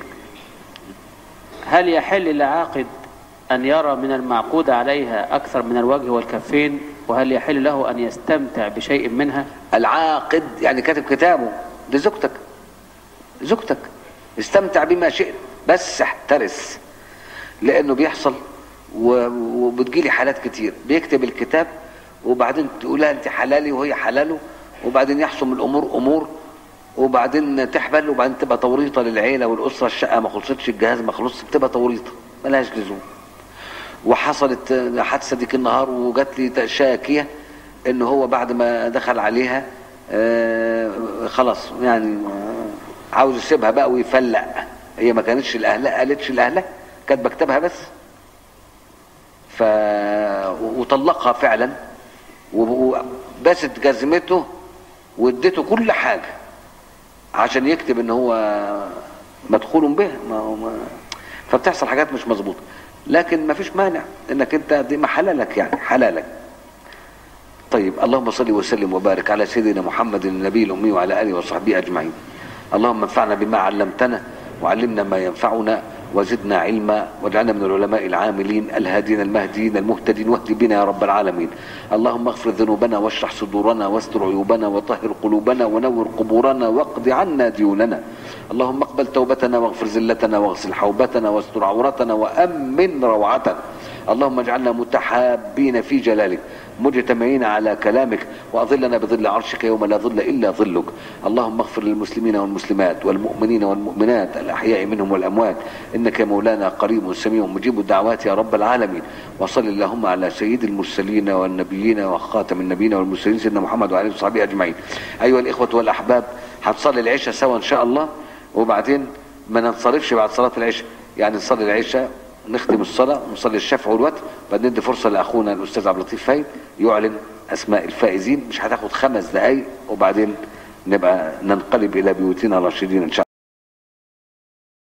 هل يحل للعاقد أن يرى من المعقود عليها أكثر من الوجه والكفين وهل يحل له أن يستمتع بشيء منها العاقد يعني كاتب كتابه دي زوجتك زوجتك استمتع بما شئت بس احترس لانه بيحصل و- وبتجيلي حالات كتير بيكتب الكتاب وبعدين تقول لها انت حلالي وهي حلاله وبعدين يحصل من الامور امور وبعدين تحبل وبعدين تبقى توريطه للعيله والاسره الشقه ما خلصتش الجهاز ما خلصش بتبقى توريطه ملهاش لزوم وحصلت حادثه ديك النهار وجات لي شاكيه ان هو بعد ما دخل عليها آه، خلاص يعني آه، عاوز يسيبها بقى ويفلق هي ما كانتش الاهلها قالتش الاهلها كانت بكتبها بس ف وطلقها فعلا وبست جزمته واديته كل حاجه عشان يكتب ان هو مدخول به ما هو ما فبتحصل حاجات مش مظبوطه لكن ما فيش مانع انك انت دي ما حلالك يعني حلالك طيب اللهم صل وسلم وبارك على سيدنا محمد النبي الامي وعلى اله وصحبه اجمعين اللهم انفعنا بما علمتنا وعلمنا ما ينفعنا وزدنا علما واجعلنا من العلماء العاملين الهادين المهديين المهتدين واهد بنا يا رب العالمين اللهم اغفر ذنوبنا واشرح صدورنا واستر عيوبنا وطهر قلوبنا ونور قبورنا واقض عنا ديوننا اللهم اقبل توبتنا واغفر زلتنا واغسل حوبتنا واستر عورتنا وامن روعتنا اللهم اجعلنا متحابين في جلالك مجتمعين على كلامك واظلنا بظل عرشك يوم لا ظل الا ظلك اللهم اغفر للمسلمين والمسلمات والمؤمنين والمؤمنات الاحياء منهم والاموات انك يا مولانا قريب سميع مجيب الدعوات يا رب العالمين وصل اللهم على سيد المرسلين والنبيين وخاتم النبيين والمرسلين سيدنا محمد وعلى اله وصحبه اجمعين ايها الاخوه والاحباب هتصلي العشاء سوا ان شاء الله وبعدين ما ننصرفش بعد صلاه العشاء يعني نصلي العشاء نختم الصلاه ونصلي الشفع والوتر بعدين ندي فرصه لاخونا الاستاذ عبد اللطيف فايد يعلن اسماء الفائزين مش هتاخد خمس دقائق وبعدين نبقى ننقلب الى بيوتنا راشدين ان شاء الله